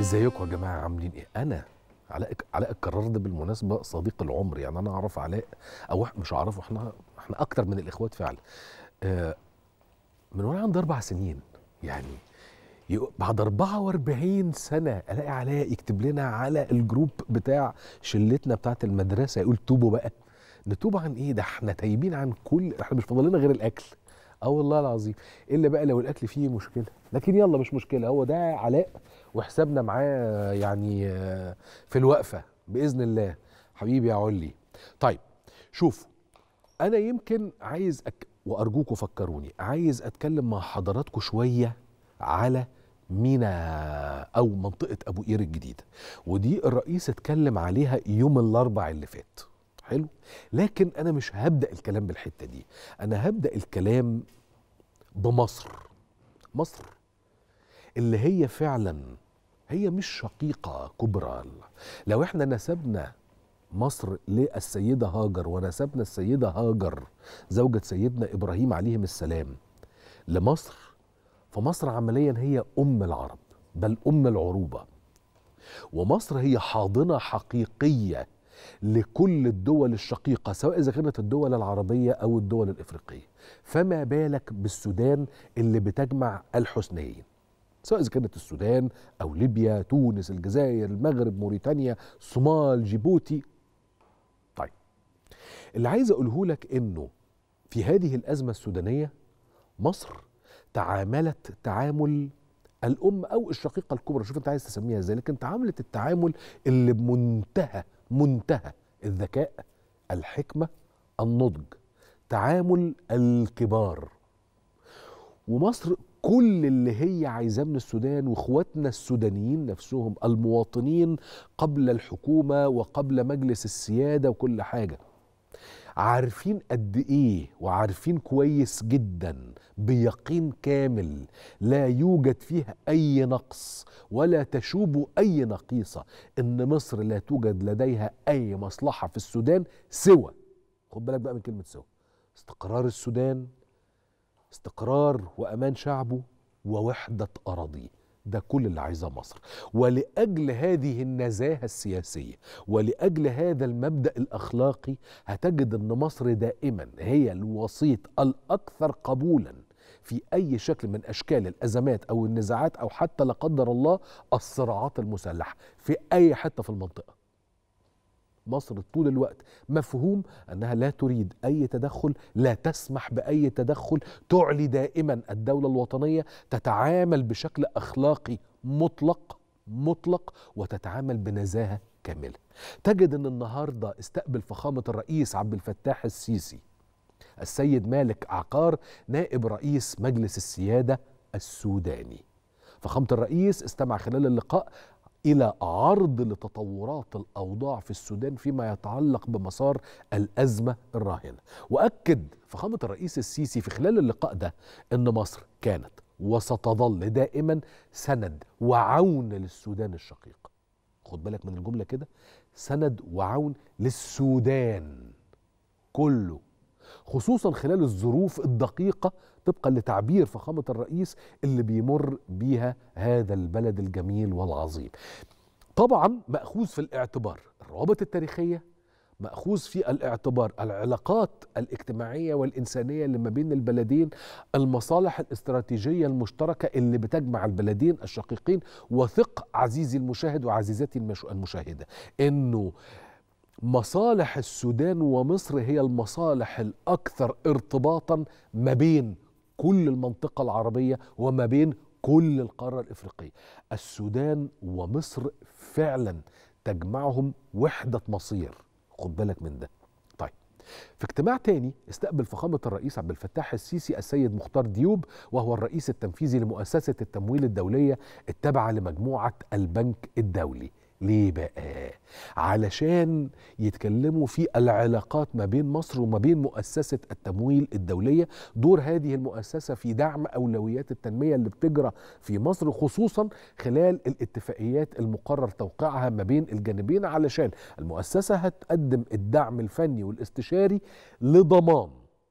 ازيكم يا جماعه عاملين ايه انا علاء علاء الكرار ده بالمناسبه صديق العمر يعني انا اعرف علاء او إحنا مش اعرفه احنا احنا اكتر من الاخوات فعلا آه من وانا عندي اربع سنين يعني يق- بعد 44 سنه الاقي علاء يكتب لنا على الجروب بتاع شلتنا بتاعت المدرسه يقول توبوا بقى نتوب عن ايه ده احنا تايبين عن كل احنا مش فاضل لنا غير الاكل اه والله العظيم الا بقى لو الاكل فيه مشكله لكن يلا مش مشكله هو ده علاء وحسابنا معاه يعني آه، في الوقفه باذن الله حبيبي يا علي طيب شوفوا انا يمكن عايز أك... وارجوكم فكروني عايز اتكلم مع حضراتكم شويه على مينا او منطقه ابو قير الجديده ودي الرئيس اتكلم عليها يوم الاربع اللي فات حلو لكن انا مش هبدا الكلام بالحته دي انا هبدا الكلام بمصر مصر اللي هي فعلا هي مش شقيقه كبرى لو احنا نسبنا مصر للسيدة هاجر ونسبنا السيدة هاجر زوجة سيدنا إبراهيم عليهم السلام لمصر فمصر عمليا هي أم العرب بل أم العروبة ومصر هي حاضنة حقيقية لكل الدول الشقيقة سواء إذا كانت الدول العربية أو الدول الإفريقية فما بالك بالسودان اللي بتجمع الحسنيين سواء إذا كانت السودان أو ليبيا تونس الجزائر المغرب موريتانيا الصومال جيبوتي طيب اللي عايز أقوله لك إنه في هذه الأزمة السودانية مصر تعاملت تعامل الأم أو الشقيقة الكبرى شوف أنت عايز تسميها إزاي لكن تعاملت التعامل اللي بمنتهى منتهى الذكاء الحكمة النضج تعامل الكبار ومصر كل اللي هي عايزاه من السودان واخواتنا السودانيين نفسهم المواطنين قبل الحكومه وقبل مجلس السياده وكل حاجه عارفين قد ايه وعارفين كويس جدا بيقين كامل لا يوجد فيها اي نقص ولا تشوب اي نقيصه ان مصر لا توجد لديها اي مصلحه في السودان سوى خد بالك بقى من كلمه سوى استقرار السودان استقرار وامان شعبه ووحده اراضيه ده كل اللي عايزاه مصر ولاجل هذه النزاهه السياسيه ولاجل هذا المبدا الاخلاقي هتجد ان مصر دائما هي الوسيط الاكثر قبولا في اي شكل من اشكال الازمات او النزاعات او حتى لا قدر الله الصراعات المسلحه في اي حته في المنطقه مصر طول الوقت مفهوم انها لا تريد اي تدخل لا تسمح باي تدخل تعلي دائما الدوله الوطنيه تتعامل بشكل اخلاقي مطلق مطلق وتتعامل بنزاهه كامله تجد ان النهارده استقبل فخامه الرئيس عبد الفتاح السيسي السيد مالك عقار نائب رئيس مجلس السياده السوداني فخامه الرئيس استمع خلال اللقاء الى عرض لتطورات الاوضاع في السودان فيما يتعلق بمسار الازمه الراهنه واكد فخامه الرئيس السيسي في خلال اللقاء ده ان مصر كانت وستظل دائما سند وعون للسودان الشقيق خد بالك من الجمله كده سند وعون للسودان كله خصوصا خلال الظروف الدقيقة طبقا لتعبير فخامة الرئيس اللي بيمر بيها هذا البلد الجميل والعظيم طبعا مأخوذ في الاعتبار الروابط التاريخية مأخوذ في الاعتبار العلاقات الاجتماعية والإنسانية اللي ما بين البلدين المصالح الاستراتيجية المشتركة اللي بتجمع البلدين الشقيقين وثق عزيزي المشاهد وعزيزتي المش- المشاهدة إنه مصالح السودان ومصر هي المصالح الأكثر ارتباطا ما بين كل المنطقة العربية وما بين كل القارة الإفريقية السودان ومصر فعلا تجمعهم وحدة مصير خد بالك من ده طيب في اجتماع تاني استقبل فخامة الرئيس عبد الفتاح السيسي السيد مختار ديوب وهو الرئيس التنفيذي لمؤسسة التمويل الدولية التابعة لمجموعة البنك الدولي ليه بقى؟ علشان يتكلموا في العلاقات ما بين مصر وما بين مؤسسة التمويل الدولية دور هذه المؤسسة في دعم أولويات التنمية اللي بتجرى في مصر خصوصا خلال الاتفاقيات المقرر توقيعها ما بين الجانبين علشان المؤسسة هتقدم الدعم الفني والاستشاري لضمان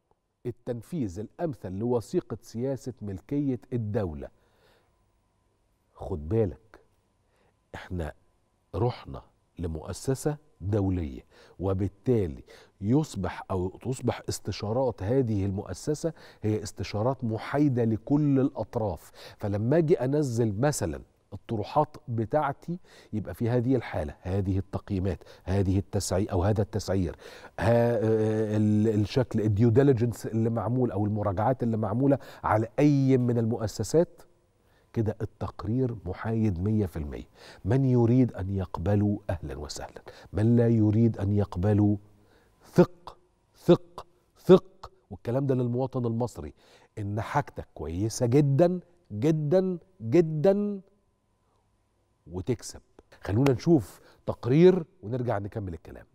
التنفيذ الأمثل لوثيقة سياسة ملكية الدولة خد بالك احنا رحنا لمؤسسه دوليه وبالتالي يصبح او تصبح استشارات هذه المؤسسه هي استشارات محايده لكل الاطراف فلما اجي انزل مثلا الطروحات بتاعتي يبقى في هذه الحاله هذه التقييمات هذه التسعير او هذا التسعير ها الشكل الديو ديليجنس اللي معمول او المراجعات اللي معموله على اي من المؤسسات كده التقرير محايد 100% من يريد أن يقبلوا أهلا وسهلا من لا يريد أن يقبلوا ثق ثق ثق والكلام ده للمواطن المصري إن حاجتك كويسة جدا جدا جدا وتكسب خلونا نشوف تقرير ونرجع نكمل الكلام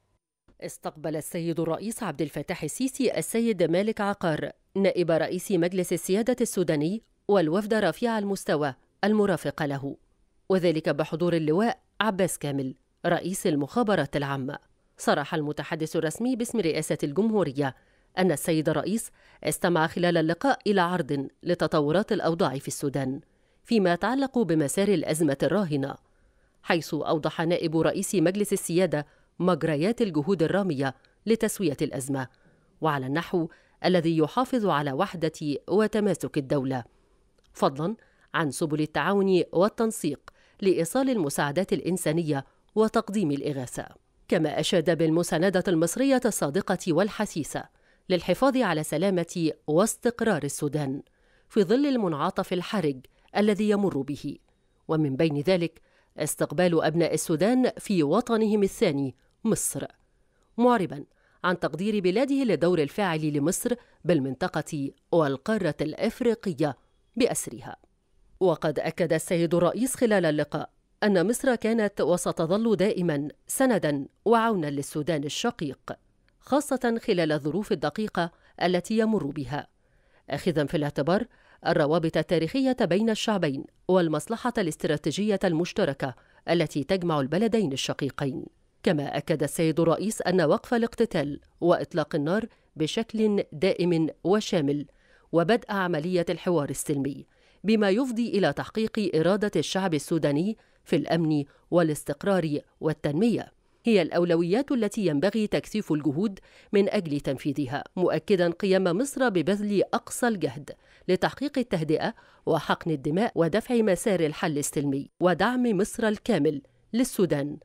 استقبل السيد الرئيس عبد الفتاح السيسي السيد مالك عقار نائب رئيس مجلس السيادة السوداني والوفد رفيع المستوى المرافق له وذلك بحضور اللواء عباس كامل رئيس المخابرات العامة صرح المتحدث الرسمي باسم رئاسة الجمهورية أن السيد الرئيس استمع خلال اللقاء إلى عرض لتطورات الأوضاع في السودان فيما يتعلق بمسار الأزمة الراهنة حيث أوضح نائب رئيس مجلس السيادة مجريات الجهود الرامية لتسوية الأزمة وعلى النحو الذي يحافظ على وحدة وتماسك الدولة فضلا عن سبل التعاون والتنسيق لايصال المساعدات الانسانيه وتقديم الاغاثه كما اشاد بالمسانده المصريه الصادقه والحسيسه للحفاظ على سلامه واستقرار السودان في ظل المنعطف الحرج الذي يمر به ومن بين ذلك استقبال ابناء السودان في وطنهم الثاني مصر معربا عن تقدير بلاده للدور الفاعل لمصر بالمنطقه والقاره الافريقيه بأسرها وقد أكد السيد الرئيس خلال اللقاء أن مصر كانت وستظل دائما سندا وعونا للسودان الشقيق خاصة خلال الظروف الدقيقة التي يمر بها أخذا في الاعتبار الروابط التاريخية بين الشعبين والمصلحة الاستراتيجية المشتركة التي تجمع البلدين الشقيقين كما أكد السيد الرئيس أن وقف الاقتتال وإطلاق النار بشكل دائم وشامل وبدء عملية الحوار السلمي بما يفضي إلى تحقيق إرادة الشعب السوداني في الأمن والاستقرار والتنمية هي الأولويات التي ينبغي تكثيف الجهود من أجل تنفيذها مؤكدا قيام مصر ببذل أقصى الجهد لتحقيق التهدئة وحقن الدماء ودفع مسار الحل السلمي ودعم مصر الكامل للسودان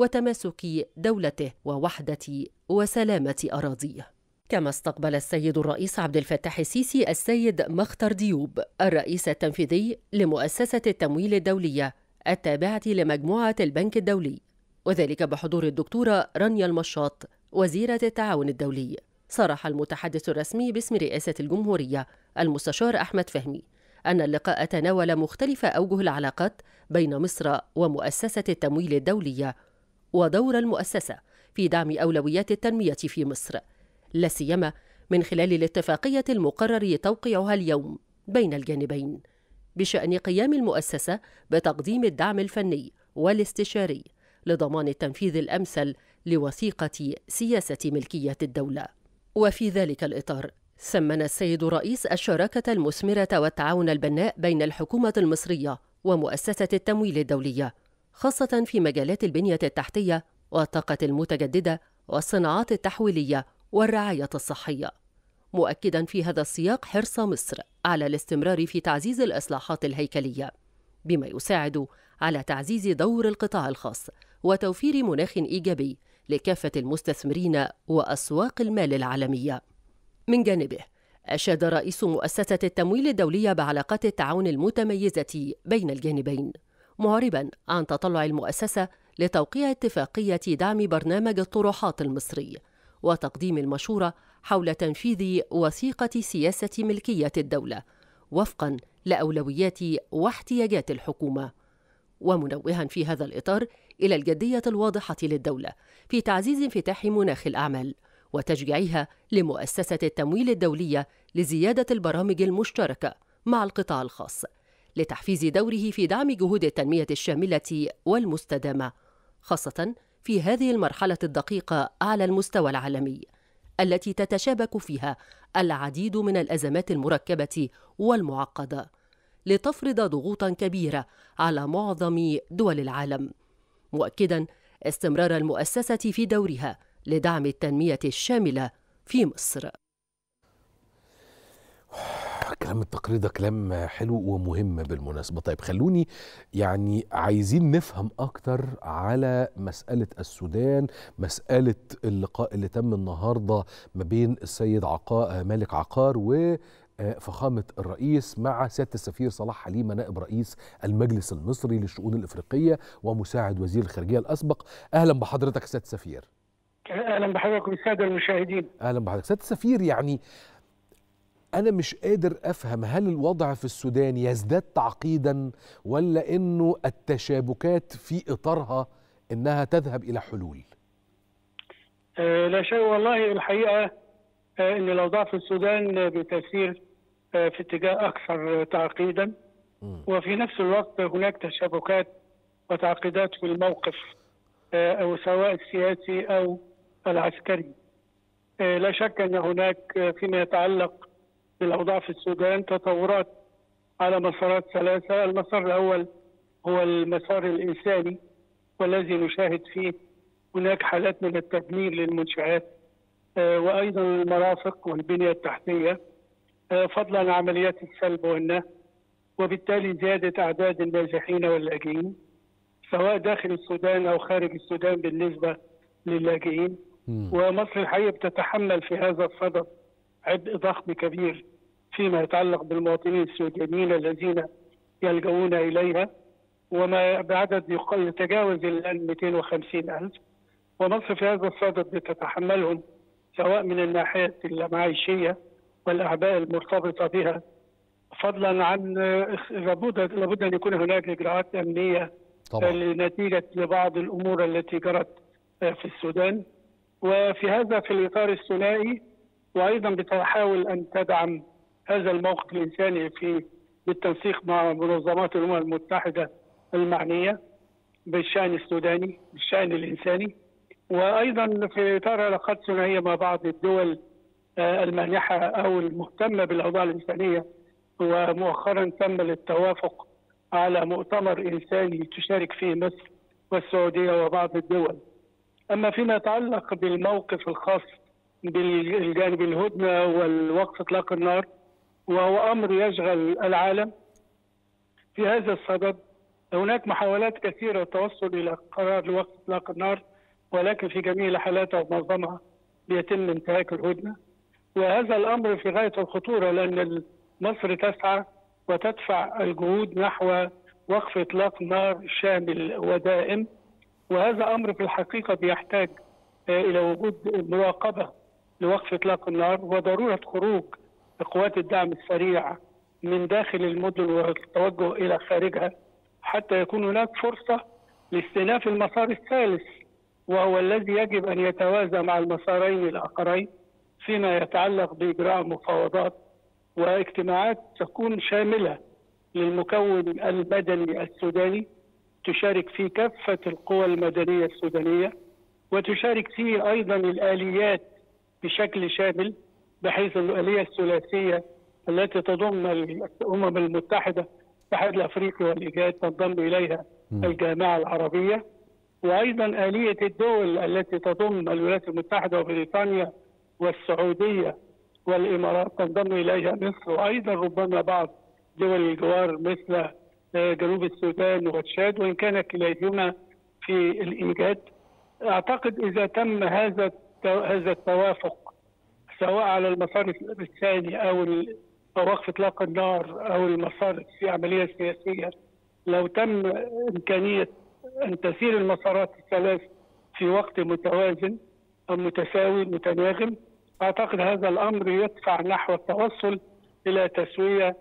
وتماسك دولته ووحدة وسلامة أراضيه كما استقبل السيد الرئيس عبد الفتاح السيسي السيد مختر ديوب الرئيس التنفيذي لمؤسسة التمويل الدولية التابعة لمجموعة البنك الدولي وذلك بحضور الدكتورة رانيا المشاط وزيرة التعاون الدولي صرح المتحدث الرسمي باسم رئاسة الجمهورية المستشار أحمد فهمي أن اللقاء تناول مختلف أوجه العلاقات بين مصر ومؤسسة التمويل الدولية ودور المؤسسة في دعم أولويات التنمية في مصر لا سيما من خلال الاتفاقية المقرر توقيعها اليوم بين الجانبين بشأن قيام المؤسسة بتقديم الدعم الفني والاستشاري لضمان التنفيذ الأمثل لوثيقة سياسة ملكية الدولة. وفي ذلك الإطار ثمن السيد الرئيس الشراكة المثمرة والتعاون البناء بين الحكومة المصرية ومؤسسة التمويل الدولية، خاصة في مجالات البنية التحتية والطاقة المتجددة والصناعات التحويلية والرعاية الصحية مؤكدا في هذا السياق حرص مصر على الاستمرار في تعزيز الإصلاحات الهيكلية بما يساعد على تعزيز دور القطاع الخاص وتوفير مناخ إيجابي لكافة المستثمرين وأسواق المال العالمية من جانبه أشاد رئيس مؤسسة التمويل الدولية بعلاقات التعاون المتميزة بين الجانبين معربا عن تطلع المؤسسة لتوقيع اتفاقية دعم برنامج الطروحات المصري وتقديم المشورة حول تنفيذ وثيقة سياسة ملكية الدولة وفقا لأولويات واحتياجات الحكومة ومنوها في هذا الإطار إلى الجدية الواضحة للدولة في تعزيز انفتاح مناخ الأعمال وتشجيعها لمؤسسة التمويل الدولية لزيادة البرامج المشتركة مع القطاع الخاص لتحفيز دوره في دعم جهود التنمية الشاملة والمستدامة خاصة في هذه المرحلة الدقيقة على المستوى العالمي التي تتشابك فيها العديد من الأزمات المركبة والمعقدة لتفرض ضغوطا كبيرة على معظم دول العالم مؤكدا استمرار المؤسسة في دورها لدعم التنمية الشاملة في مصر كلام التقرير ده كلام حلو ومهم بالمناسبة طيب خلوني يعني عايزين نفهم أكتر على مسألة السودان مسألة اللقاء اللي تم النهاردة ما بين السيد عقا مالك عقار و فخامة الرئيس مع سيادة السفير صلاح حليمة نائب رئيس المجلس المصري للشؤون الإفريقية ومساعد وزير الخارجية الأسبق أهلا بحضرتك سيادة السفير اهلا بحضرتك والساده المشاهدين أهلا بحضرتك سيادة السفير يعني أنا مش قادر أفهم هل الوضع في السودان يزداد تعقيدا ولا إنه التشابكات في إطارها إنها تذهب إلى حلول آه لا شيء والله الحقيقه آه ان الاوضاع في السودان بتسير آه في اتجاه اكثر تعقيدا وفي نفس الوقت هناك تشابكات وتعقيدات في الموقف او سواء السياسي او العسكري لا شك ان هناك فيما يتعلق بالاوضاع في السودان تطورات على مسارات ثلاثه، المسار الاول هو المسار الانساني والذي نشاهد فيه هناك حالات من التدمير للمنشآت وايضا المرافق والبنيه التحتيه فضلا عن عمليات السلب والنهب وبالتالي زياده اعداد النازحين واللاجئين سواء داخل السودان او خارج السودان بالنسبه للاجئين ومصر الحقيقه بتتحمل في هذا الصدد عبء ضخم كبير فيما يتعلق بالمواطنين السودانيين الذين يلجؤون اليها وما بعدد يتجاوز الان 250 الف ومصر في هذا الصدد بتتحملهم سواء من الناحيه المعيشيه والاعباء المرتبطه بها فضلا عن لابد لابد ان يكون هناك اجراءات امنيه طبعا. نتيجه لبعض الامور التي جرت في السودان وفي هذا في الاطار الثنائي وايضا بتحاول ان تدعم هذا الموقف الانساني في بالتنسيق مع منظمات الامم المتحده المعنيه بالشان السوداني بالشان الانساني وايضا في اطار علاقات ثنائيه مع بعض الدول المانحه او المهتمه بالاوضاع الانسانيه ومؤخرا تم التوافق على مؤتمر انساني تشارك فيه مصر والسعوديه وبعض الدول. اما فيما يتعلق بالموقف الخاص بالجانب الهدنه والوقف اطلاق النار وهو امر يشغل العالم في هذا الصدد هناك محاولات كثيره للتوصل الى قرار لوقف اطلاق النار ولكن في جميع الحالات ومعظمها بيتم انتهاك الهدنه وهذا الامر في غايه الخطوره لان مصر تسعى وتدفع الجهود نحو وقف اطلاق نار شامل ودائم وهذا امر في الحقيقه بيحتاج الى وجود مراقبه لوقف اطلاق النار وضروره خروج قوات الدعم السريع من داخل المدن والتوجه الى خارجها حتى يكون هناك فرصه لاستئناف المسار الثالث وهو الذي يجب ان يتوازى مع المسارين الاخرين فيما يتعلق باجراء مفاوضات واجتماعات تكون شامله للمكون المدني السوداني تشارك في كافه القوى المدنيه السودانيه وتشارك فيه ايضا الاليات بشكل شامل بحيث الاليه الثلاثيه التي تضم الامم المتحده الاتحاد الافريقي والايجاد تنضم اليها الجامعه العربيه وايضا اليه الدول التي تضم الولايات المتحده وبريطانيا والسعوديه والامارات تنضم اليها مصر وايضا ربما بعض دول الجوار مثل جنوب السودان وتشاد وان كان كليهما في الايجاد اعتقد اذا تم هذا هذا التوافق سواء على المسار الثاني او وقف اطلاق النار او المسار في عمليه سياسيه لو تم امكانيه ان تسير المسارات الثلاث في وقت متوازن او متساوي متناغم اعتقد هذا الامر يدفع نحو التوصل الى تسويه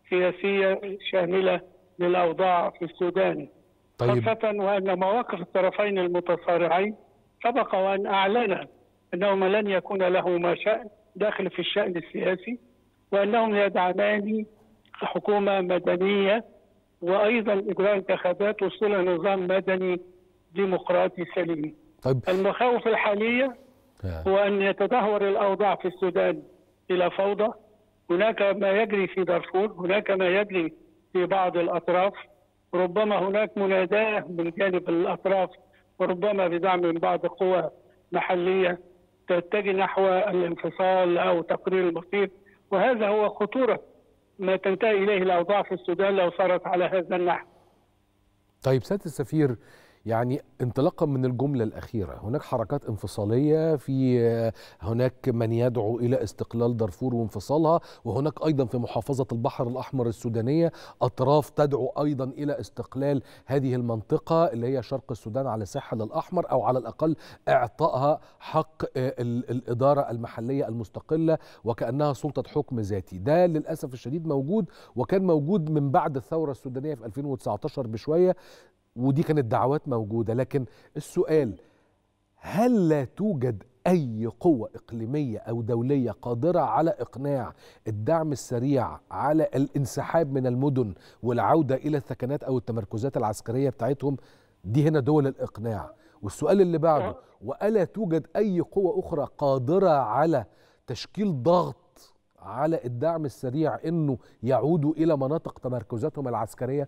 سياسيه شامله للاوضاع في السودان طيب. خاصه وان مواقف الطرفين المتصارعين سبق وان اعلن انهما لن يكون لهما شان داخل في الشان السياسي وانهم يدعمان حكومه مدنيه وايضا اجراء انتخابات وصول نظام مدني ديمقراطي سليم. طيب. المخاوف الحاليه هو ان يتدهور الاوضاع في السودان الى فوضى، هناك ما يجري في دارفور، هناك ما يجري في بعض الأطراف ربما هناك مناداة من جانب الأطراف وربما بدعم من بعض قوى محلية تتجه نحو الانفصال أو تقرير المصير وهذا هو خطورة ما تنتهي إليه الأوضاع في السودان لو صارت على هذا النحو طيب سياده السفير يعني انطلاقا من الجمله الاخيره هناك حركات انفصاليه في هناك من يدعو الى استقلال دارفور وانفصالها وهناك ايضا في محافظه البحر الاحمر السودانيه اطراف تدعو ايضا الى استقلال هذه المنطقه اللي هي شرق السودان على الساحل الاحمر او على الاقل اعطائها حق ال- الاداره المحليه المستقله وكانها سلطه حكم ذاتي ده للاسف الشديد موجود وكان موجود من بعد الثوره السودانيه في 2019 بشويه ودي كانت دعوات موجودة لكن السؤال هل لا توجد أي قوة إقليمية أو دولية قادرة على إقناع الدعم السريع على الانسحاب من المدن والعودة إلى الثكنات أو التمركزات العسكرية بتاعتهم دي هنا دول الإقناع والسؤال اللي بعده وألا توجد أي قوة أخرى قادرة على تشكيل ضغط على الدعم السريع انه يعودوا الى مناطق تمركزاتهم العسكريه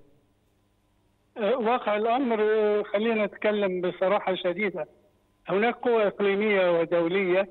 واقع الامر خلينا نتكلم بصراحه شديده هناك قوى اقليميه ودوليه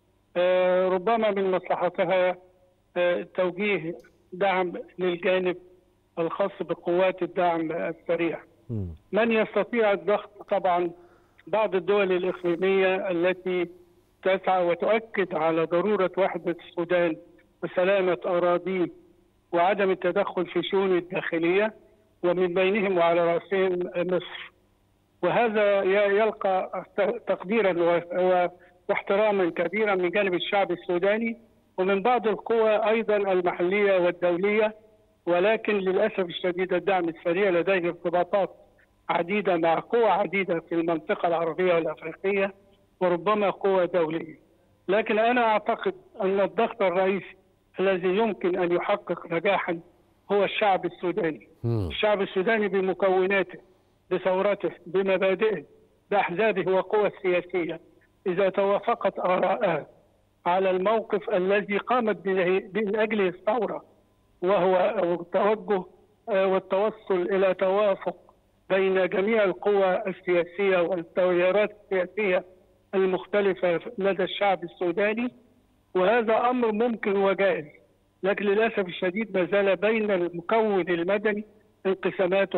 ربما من مصلحتها توجيه دعم للجانب الخاص بقوات الدعم السريع من يستطيع الضغط طبعا بعض الدول الاقليميه التي تسعى وتؤكد على ضروره وحده السودان وسلامه اراضيه وعدم التدخل في شؤون الداخليه ومن بينهم وعلى راسهم مصر وهذا يلقى تقديرا واحتراما كبيرا من جانب الشعب السوداني ومن بعض القوى ايضا المحليه والدوليه ولكن للاسف الشديد الدعم السريع لديه ارتباطات عديده مع قوى عديده في المنطقه العربيه والافريقيه وربما قوى دوليه. لكن انا اعتقد ان الضغط الرئيسي الذي يمكن ان يحقق نجاحا هو الشعب السوداني. الشعب السوداني بمكوناته بثورته بمبادئه باحزابه وقوى السياسيه اذا توافقت اراءها على الموقف الذي قامت من اجله الثوره وهو التوجه والتوصل الى توافق بين جميع القوى السياسيه والتيارات السياسيه المختلفه لدى الشعب السوداني وهذا امر ممكن وجائز لكن للاسف الشديد ما زال بين المكون المدني انقسامات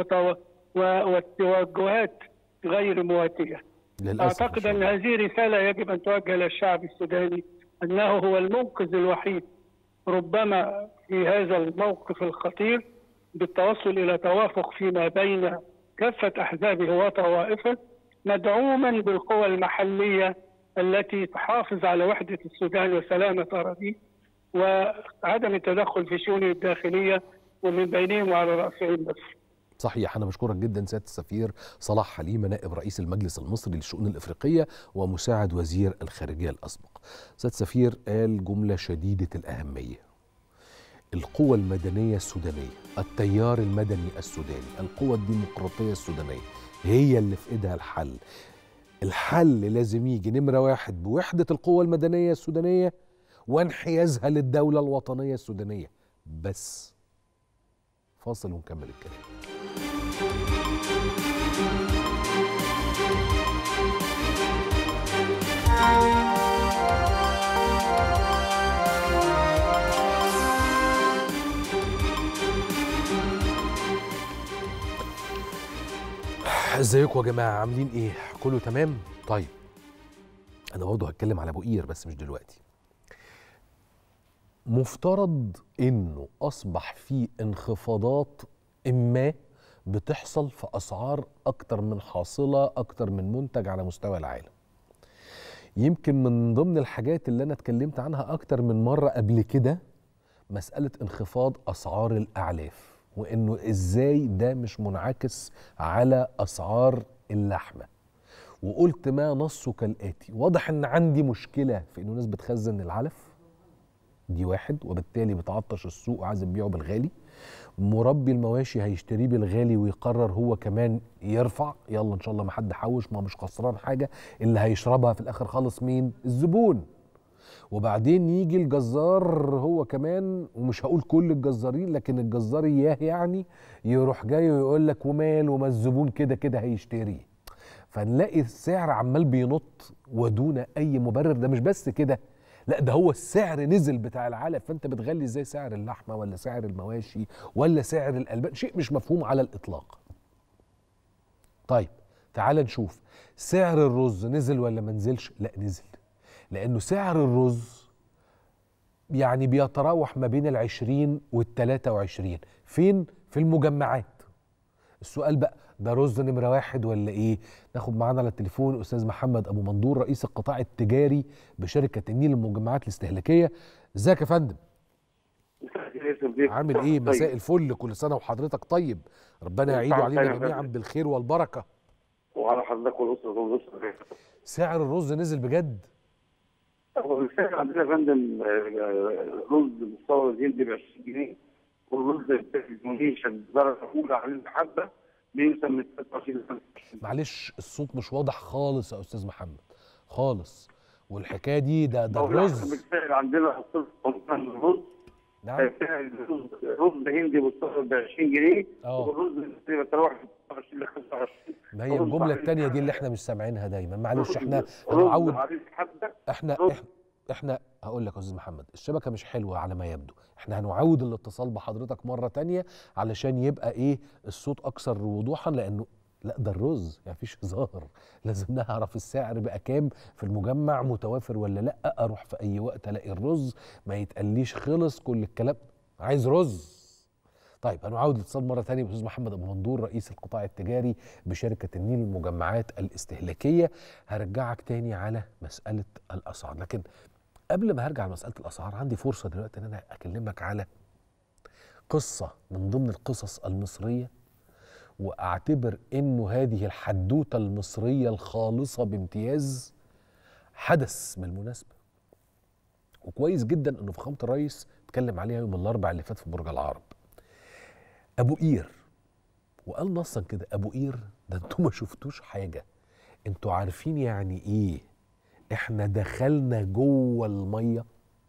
وتوجهات غير مواتيه. اعتقد ان هذه رساله يجب ان توجه للشعب السوداني انه هو المنقذ الوحيد ربما في هذا الموقف الخطير بالتوصل الى توافق فيما بين كافه احزابه وطوائفه مدعوما بالقوى المحليه التي تحافظ على وحده السودان وسلامه اراضيه وعدم التدخل في شؤونه الداخليه ومن بينهم وعلى راسهم مصر. صحيح أنا بشكرك جدا سيادة السفير صلاح حليمة نائب رئيس المجلس المصري للشؤون الإفريقية ومساعد وزير الخارجية الأسبق سيادة السفير قال جملة شديدة الأهمية القوى المدنية السودانية التيار المدني السوداني القوى الديمقراطية السودانية هي اللي في إيدها الحل الحل لازم يجي نمرة واحد بوحدة القوى المدنية السودانية وانحيازها للدولة الوطنية السودانية بس فاصل ونكمل الكلام ازيكم يا جماعه عاملين ايه كله تمام طيب انا برضه هتكلم على ابو قير بس مش دلوقتي مفترض انه اصبح في انخفاضات ما بتحصل في اسعار اكتر من حاصله اكتر من منتج على مستوى العالم يمكن من ضمن الحاجات اللي انا اتكلمت عنها اكتر من مره قبل كده مساله انخفاض اسعار الاعلاف وانه ازاي ده مش منعكس على اسعار اللحمه وقلت ما نصه كالاتي واضح ان عندي مشكله في انه ناس بتخزن العلف دي واحد وبالتالي بتعطش السوق وعايز تبيعه بالغالي مربي المواشي هيشتريه بالغالي ويقرر هو كمان يرفع يلا ان شاء الله ما حد حوش ما مش خسران حاجه اللي هيشربها في الاخر خالص مين الزبون وبعدين يجي الجزار هو كمان ومش هقول كل الجزارين لكن الجزار اياه يعني يروح جاي ويقول لك ومال وما الزبون كده كده هيشتري فنلاقي السعر عمال بينط ودون اي مبرر ده مش بس كده لا ده هو السعر نزل بتاع العلف فانت بتغلي ازاي سعر اللحمه ولا سعر المواشي ولا سعر الالبان شيء مش مفهوم على الاطلاق طيب تعال نشوف سعر الرز نزل ولا ما نزلش لا نزل لانه سعر الرز يعني بيتراوح ما بين العشرين والتلاتة وعشرين فين في المجمعات السؤال بقى ده رز نمرة واحد ولا ايه ناخد معانا على التليفون استاذ محمد ابو مندور رئيس القطاع التجاري بشركة النيل للمجمعات الاستهلاكية ازيك يا فندم عامل ايه مساء الفل كل سنة وحضرتك طيب ربنا يعيده علينا جميعا بالخير والبركة وعلى حضرتك والاسره والاسره سعر الرز نزل بجد هو بالفعل عندنا يا فندم آه، رز مستورد هندي ب 20 جنيه والرز المنيشن الدرجه الاولى عليه الحبه بيوصل من 23 ل 25 معلش الصوت مش واضح خالص يا استاذ محمد خالص والحكايه دي ده ده هو الرز بالفعل عندنا صرف قمصان الرز نعم سعر الرز رز هندي مستورد ب 20 جنيه اه. والرز المصري بتروح من 23 ل 25 ما هي الجمله التانية دي اللي احنا مش سامعينها دايما معلش احنا رز هنعود عليه الحبه احنا رز. احنا احنا هقول لك يا استاذ محمد الشبكه مش حلوه على ما يبدو احنا هنعود الاتصال بحضرتك مره تانية علشان يبقى ايه الصوت اكثر وضوحا لانه لا ده الرز يعني مفيش هزار لازم نعرف السعر بقى كام في المجمع متوافر ولا لا اروح في اي وقت الاقي الرز ما يتقليش خلص كل الكلام عايز رز طيب هنعود الاتصال مره ثانيه بالاستاذ محمد ابو مندور رئيس القطاع التجاري بشركه النيل للمجمعات الاستهلاكيه هرجعك تاني على مساله الاسعار لكن قبل ما هرجع لمساله الاسعار عندي فرصه دلوقتي ان انا اكلمك على قصه من ضمن القصص المصريه واعتبر انه هذه الحدوته المصريه الخالصه بامتياز حدث بالمناسبه وكويس جدا انه فخامه الرئيس اتكلم عليها يوم الاربعاء اللي فات في برج العرب ابو قير وقال نصا كده ابو قير ده انتوا ما شفتوش حاجه انتوا عارفين يعني ايه احنا دخلنا جوه الميه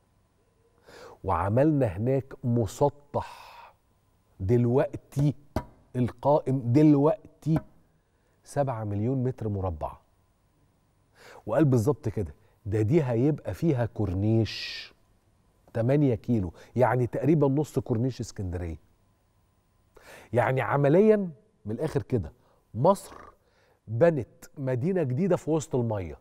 وعملنا هناك مسطح دلوقتي القائم دلوقتي سبعة مليون متر مربع وقال بالظبط كده ده دي هيبقى فيها كورنيش 8 كيلو يعني تقريبا نص كورنيش اسكندريه يعني عمليا من الاخر كده مصر بنت مدينه جديده في وسط الميه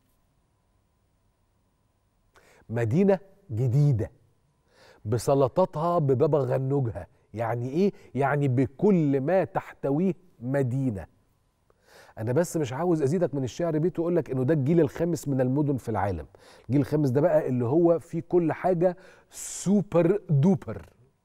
مدينه جديده بسلطاتها ببابا غنوجها يعني ايه يعني بكل ما تحتويه مدينه انا بس مش عاوز ازيدك من الشعر بيت واقول لك انه ده الجيل الخامس من المدن في العالم الجيل الخامس ده بقى اللي هو فيه كل حاجه سوبر دوبر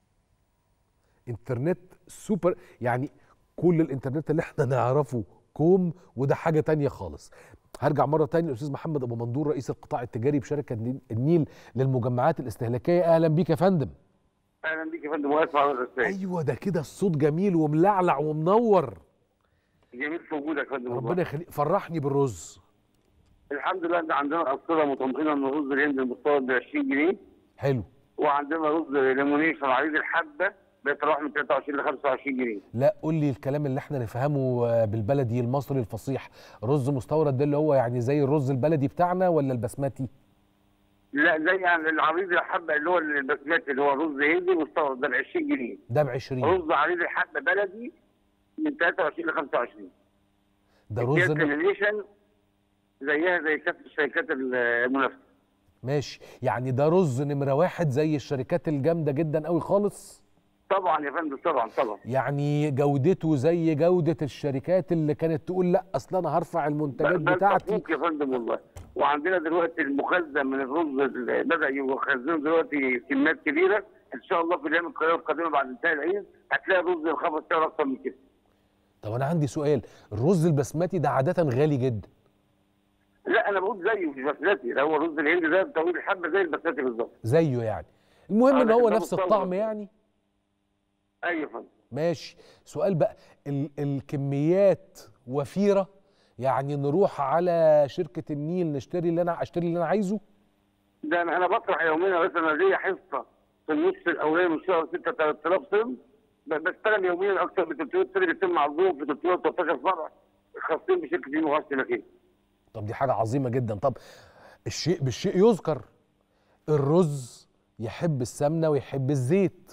انترنت سوبر يعني كل الانترنت اللي احنا نعرفه كوم وده حاجه تانية خالص هرجع مره تانية الاستاذ محمد ابو مندور رئيس القطاع التجاري بشركه النيل- النيل للمجمعات الاستهلاكيه اهلا بيك يا فندم اهلا بيك يا فندم واسف على الرسائل ايوه ده كده الصوت جميل وملعلع ومنور جميل في وجودك يا فندم والله. ربنا يخليك فرحني بالرز الحمد لله ان عندنا أبصرة مطمئنة ان رز الهند المستورد ب 20 جنيه حلو وعندنا رز ليمونيشن عريض الحبة بيتراوح من 23 ل 25 جنيه لا قول لي الكلام اللي احنا نفهمه آه، بالبلدي المصري الفصيح رز مستورد ده اللي هو يعني زي الرز البلدي بتاعنا ولا البسمتي لا زي يعني العريض الحبة اللي هو البسمتي اللي هو رز هندي مستورد ده ب 20 جنيه ده ب 20 رز عريض الحبة بلدي من 23 ل 25 ده رز ن- ليمونيشن زيها زي كافة الشركات المنافسة ماشي يعني ده رز نمره واحد زي الشركات الجامده جدا قوي خالص طبعا يا فندم طبعا طبعا يعني جودته زي جوده الشركات اللي كانت تقول لا اصل انا هرفع المنتجات بل بتاعتي تفوق يا فندم والله وعندنا دلوقتي المخزن من الرز اللي بدا يخزنوا دلوقتي كميات كبيره ان شاء الله في الايام القليله القادمه بعد انتهاء العيد هتلاقي الرز الخبز سعره اكتر من كده طب انا عندي سؤال الرز البسمتي ده عاده غالي جدا لا انا بقول زيه مش بسمتي ده هو الرز الهندي ده طويل الحبه زي البسمتي بالظبط زيه يعني المهم آه، ان هو لكن ده نفس مستورد. الطعم يعني ايوه يا فندم ماشي سؤال بقى ال الكميات وفيره يعني نروح على شركه النيل نشتري اللي انا اشتري اللي انا عايزه ده انا انا بطرح يوميا بس انا ليا حصه في النص الاولاني من شهر 6 3000 طن ب- بشتغل يوميا اكثر من 300 طن بيتم عرضهم في 313 فرع خاصين بشركه المغاز السمكيه. طب دي حاجه عظيمه جدا طب الشيء بالشيء يذكر الرز يحب السمنه ويحب الزيت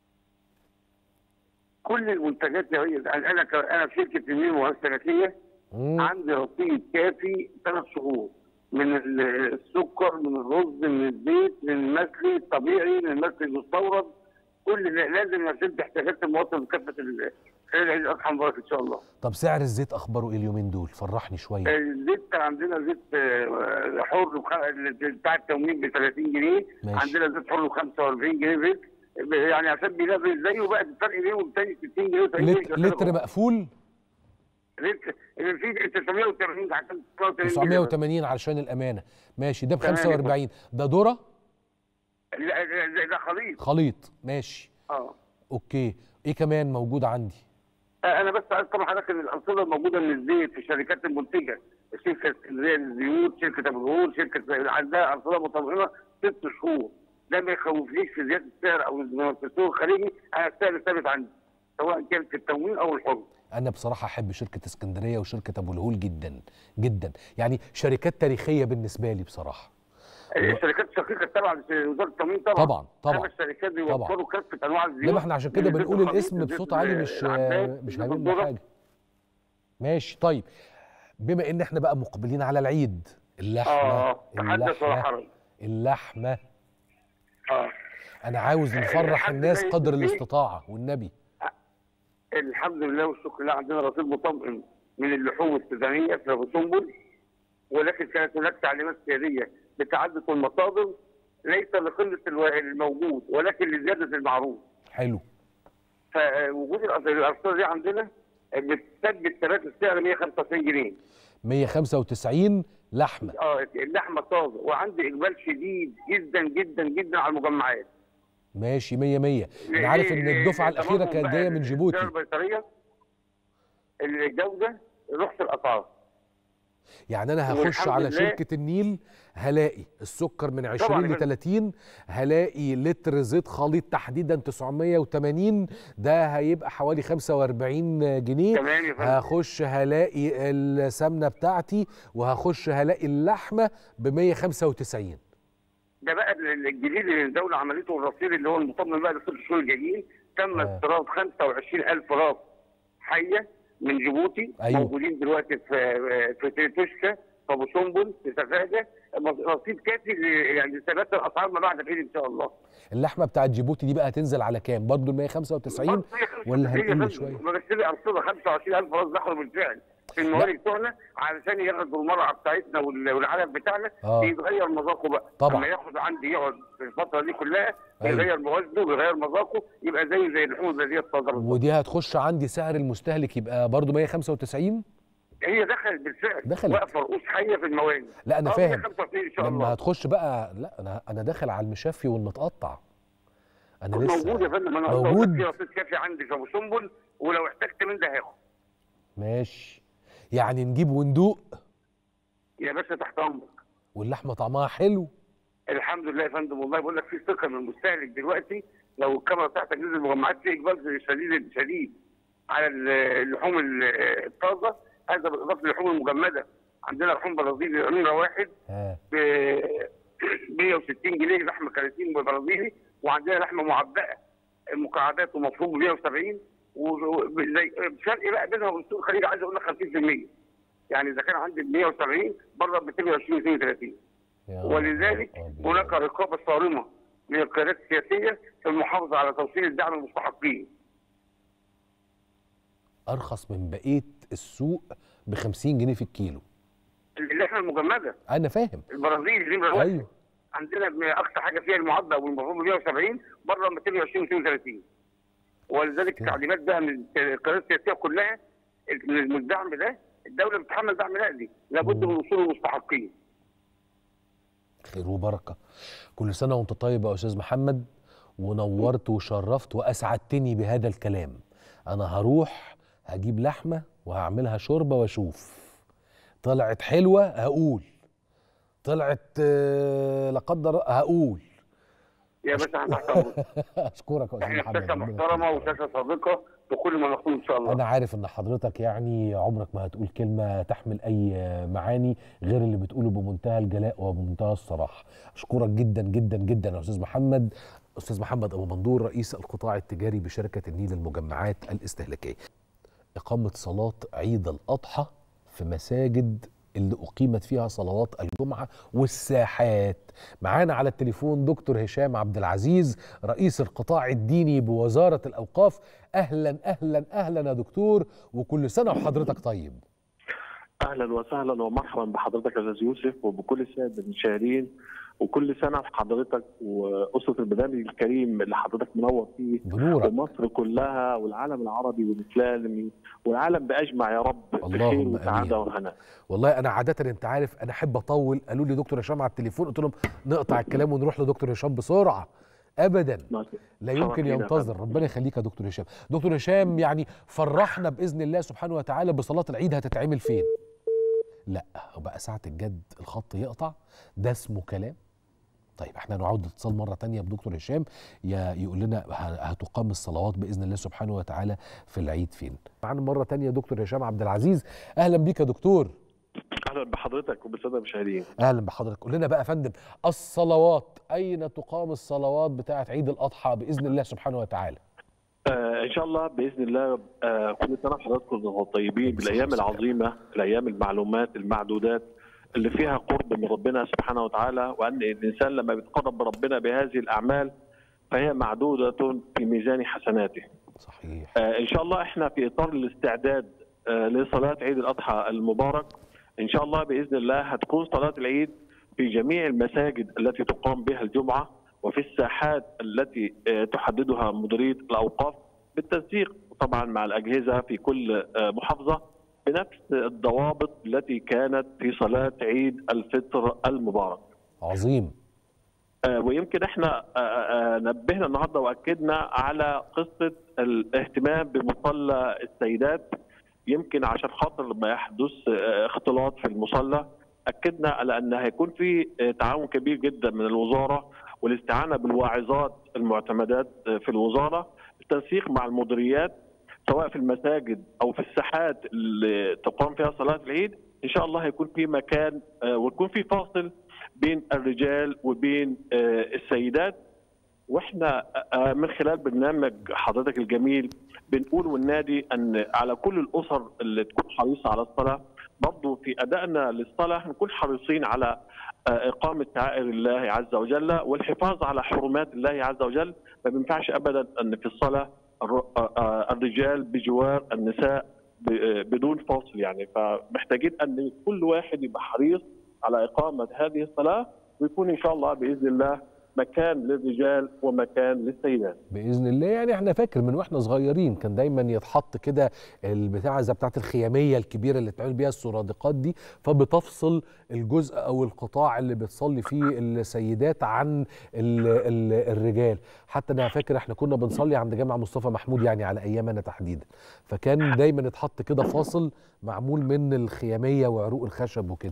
كل المنتجات يا ريس يعني انا ك- انا في شركه الميل المغاز السمكيه مم. عندي رصيد كافي ثلاث شهور من ال- السكر من الرز من الزيت من المسلي الطبيعي من المسلي المستورد كل ده لازم اسد احتياجات المواطن بكافه ال- خلال عيد الاضحى المبارك ان شاء الله. طب سعر الزيت اخباره ايه اليومين دول فرحني شويه الزيت كان عندنا زيت آه، حر بخ- بتاع التموين ب 30 جنيه ماشي. عندنا زيت حر ب 45 جنيه زيت يعني عشان بينزل زيه بقى الفرق بينهم والتاني 60 جنيه و70 لت- جنيه لتر مقفول لتر في 980 عشان 980 980 علشان الامانه ماشي ده ب تمام يا 45 ده ذره لا ده- ده خليط خليط ماشي اه اوكي ايه كمان موجود عندي انا بس عايز طبعا حضرتك ان الانظمه الموجوده من الزيت في الشركات المنتجه شركه اسكندريه للزيوت شركه ابو الهول شركه عندها انظمه مطمئنه ست شهور ده ما يخوفنيش في زياده السعر او في السوق الخارجي انا السعر ثابت عندي سواء كان في التموين او الحر انا بصراحه احب شركه اسكندريه وشركه ابو الهول جدا جدا يعني شركات تاريخيه بالنسبه لي بصراحه الشركات الشقيقه التابعه لوزاره التموين طبعا طبعا طبعا أما الشركات بيوفروا كافه انواع الزيوت لا ما احنا عشان كده من زيت بنقول الخليط الاسم لزيت بصوت عالي مش العباد، مش زيت هيعمل الذرة. حاجه ماشي طيب بما ان احنا بقى مقبلين على العيد اللحمه اه تحدث ولا اللحمه حرج اللحمه اه انا عاوز نفرح الحمد الناس لله قدر يا سيدي. الاستطاعه والنبي الحمد لله والشكر لله عندنا رصيد مطمئن من اللحوم السودانيه في ابو سنبل ولكن كانت هناك تعليمات سياديه بتعدد المصادر ليس لقله الو- الموجود ولكن لزياده المعروض حلو فوجود الأس- الارصده دي عندنا بتثبت ثبات السعر 195 جنيه 195 لحمه اه اللحمه طازه وعندي اقبال شديد جدا جدا جدا على المجمعات ماشي 100 100 انا عارف ان الدفعه الاخيره تمام كانت بقى جايه من جيبوتي السعر البيطريه الجوده رخص الاسعار يعني انا هخش والحمد على لله. شركه النيل هلاقي السكر من 20 طبعاً ل يا فندم. 30 هلاقي لتر زيت خليط تحديدا 980 ده هيبقى حوالي 45 جنيه تمام يا فندم هخش هلاقي السمنه بتاعتي وهخش هلاقي اللحمه ب 195 ده بقى ال- الجديد اللي الدوله عملته الرصيد اللي هو المطمن بقى لست شهور الجايين تم آه. استيراد 25000 راس حيه من جيبوتي أيوة. موجودين دلوقتي في في تيتوشكا في ابو سنبل في سفاجه رصيد كافي ل- يعني ثبات الاسعار ما بعد العيد ان شاء الله اللحمه بتاعت جيبوتي دي بقى هتنزل على كام برضو ال 195 ولا هنقل شويه بشتري ارصده 25000 راس دخلوا بالفعل في الموارد بتوعنا علشان ياخدوا المرعى بتاعتنا وال- والعلف بتاعنا آه. يتغير مذاقه بقى طبعا. لما ياخد عندي يقعد في الفتره دي كلها أيوة. يغير موازنه ويغير مذاقه يبقى زيه زي اللحوم البلديه الصادره ودي هتخش عندي سعر المستهلك يبقى برضو 195 هي دخلت بالفعل دخلت. واقفه رؤوس حيه في المواني لا انا آه، فاهم 195 ان شاء لما الله هتخش بقى لا انا انا داخل على المشفي والمتقطع انا لسه موجود يا فندم انا موجود. موجود في رصيد كافي عندي في ابو سنبل ولو احتجت من ده هاخد ماشي يعني نجيب وندوق يا باشا تحت امرك واللحمه طعمها حلو الحمد لله يا فندم والله بقول لك في ثقه من المستهلك دلوقتي لو الكاميرا بتاعتك نزل المجمعات في اقبال شديد شديد على اللحوم ال- الطازه هذا بالاضافه للحوم المجمده عندنا لحوم برازيلي نمره واحد ها ب 160 جنيه لحمه كراتين برازيلي وعندنا لحمه معبأه مكعبات ومفروم ب 170 وزي فرق بقى بينها وبين السوق الخليجي عايز اقول لك 50% يعني اذا كان عندي ب 170 بره ب 220 230 يا ولذلك أبيض. هناك رقابه صارمه من القيادات السياسيه في المحافظه على توصيل الدعم للمستحقين. ارخص من بقيه السوق ب 50 جنيه في الكيلو اللحمه المجمده انا فاهم البرازيلي نمره واحد ايوه عندنا ب- اقصى حاجه فيها المعدة والمفروض 170 بره 220 230 ولذلك كده. تعليمات بقى من القيادات السياسيه كلها من الدعم ده الدوله بتتحمل دعم نقدي لابد من وصول المستحقين. خير وبركه كل سنه وانت طيب يا استاذ محمد ونورت وشرفت واسعدتني بهذا الكلام انا هروح هجيب لحمه وهعملها شوربه واشوف طلعت حلوه هقول طلعت آه، لا قدر هقول يا باشا احنا تحت أمرك. اشكرك يا استاذ احنا محمد شاشه ربنا محترمه يخليك. وشاشه صادقه بكل ما نقول ان شاء الله انا عارف ان حضرتك يعني عمرك ما هتقول كلمه تحمل اي معاني غير اللي بتقوله بمنتهى الجلاء وبمنتهى الصراحه اشكرك جدا جدا جدا يا استاذ محمد استاذ محمد ابو مندور رئيس القطاع التجاري بشركه النيل المجمعات الاستهلاكيه اقامه صلاه عيد الاضحى في مساجد اللي اقيمت فيها صلوات الجمعه والساحات معانا على التليفون دكتور هشام عبد العزيز رئيس القطاع الديني بوزاره الاوقاف اهلا اهلا اهلا يا دكتور وكل سنه وحضرتك طيب اهلا وسهلا ومرحبا بحضرتك يا استاذ يوسف وبكل الساده المشاهدين وكل سنه في حضرتك واسره البرنامج الكريم اللي حضرتك منور فيه بنورك ومصر كلها والعالم العربي والاسلامي والعالم باجمع يا رب بخير اللهم وسعاده آمين. وهناء والله انا عاده انت عارف انا احب اطول قالوا لي دكتور هشام على التليفون قلت لهم نقطع الكلام ونروح لدكتور هشام بسرعه ابدا لا يمكن شرف لينا يا ينتظر فندم. ربنا يخليك يا دكتور هشام دكتور هشام يعني فرحنا باذن الله سبحانه وتعالى بصلاه العيد هتتعمل فين لا بقى ساعه الجد الخط يقطع ده اسمه كلام طيب احنا نعود اتصال مره تانية بدكتور هشام يا يقول لنا ه- هتقام الصلوات باذن الله سبحانه وتعالى في العيد فين معانا مره تانية دكتور هشام عبد العزيز اهلا بيك يا دكتور اهلا بحضرتك وبالساده المشاهدين اهلا بحضرتك قول لنا بقى يا فندم الصلوات اين تقام الصلوات بتاعه عيد الاضحى باذن الله سبحانه وتعالى آه ان شاء الله باذن الله آه كل سنه وحضراتكم طيبين بصحة بالايام وسلامة. العظيمه الايام المعلومات المعدودات اللي فيها قرب من ربنا سبحانه وتعالى وان الانسان لما بيتقرب بربنا بهذه الاعمال فهي معدوده في ميزان حسناته. صحيح آه ان شاء الله احنا في اطار الاستعداد آه لصلاه عيد الاضحى المبارك ان شاء الله باذن الله هتكون صلاه العيد في جميع المساجد التي تقام بها الجمعه وفي الساحات التي آه، تحددها مديريه الاوقاف بالتنسيق طبعا مع الاجهزه في كل آه، محافظه بنفس الضوابط التي كانت في صلاه عيد الفطر المبارك. عظيم آه، ويمكن احنا آه، آه، نبهنا النهارده واكدنا على قصه الاهتمام بمصلى السيدات يمكن عشان خاطر ما يحدث آه، اختلاط في المصلى اكدنا على ان هيكون في آه، تعاون كبير جدا من الوزاره والاستعانه بالواعظات المعتمدات آه، في الوزاره بالتنسيق مع المديريات سواء في المساجد او في الساحات اللي تقام فيها صلاه العيد ان شاء الله هيكون في مكان آه، ويكون في فاصل بين الرجال وبين آه، السيدات واحنا آه، من خلال برنامج حضرتك الجميل بنقول والنادي ان على كل الاسر اللي تكون حريصه على الصلاه برضه في ادائنا للصلاه نكون حريصين على آه، اقامه شعائر الله عز وجل والحفاظ على حرمات الله عز وجل ما بينفعش ابدا ان في الصلاه الر- آه، آه، الرجال بجوار النساء ب- آه، بدون فاصل يعني فمحتاجين ان كل واحد يبقى حريص على اقامه هذه الصلاه ويكون ان شاء الله باذن الله مكان للرجال ومكان للسيدات. باذن الله يعني احنا فاكر من واحنا صغيرين كان دايما يتحط كده البتاعه زي بتاعه الخياميه الكبيره اللي بتعمل بيها السرادقات دي فبتفصل الجزء او القطاع اللي بتصلي فيه السيدات عن ال ال الرجال حتى انا فاكر احنا كنا بنصلي عند جامع مصطفى محمود يعني على ايامنا تحديدا فكان دايما يتحط كده فاصل معمول من الخياميه وعروق الخشب وكده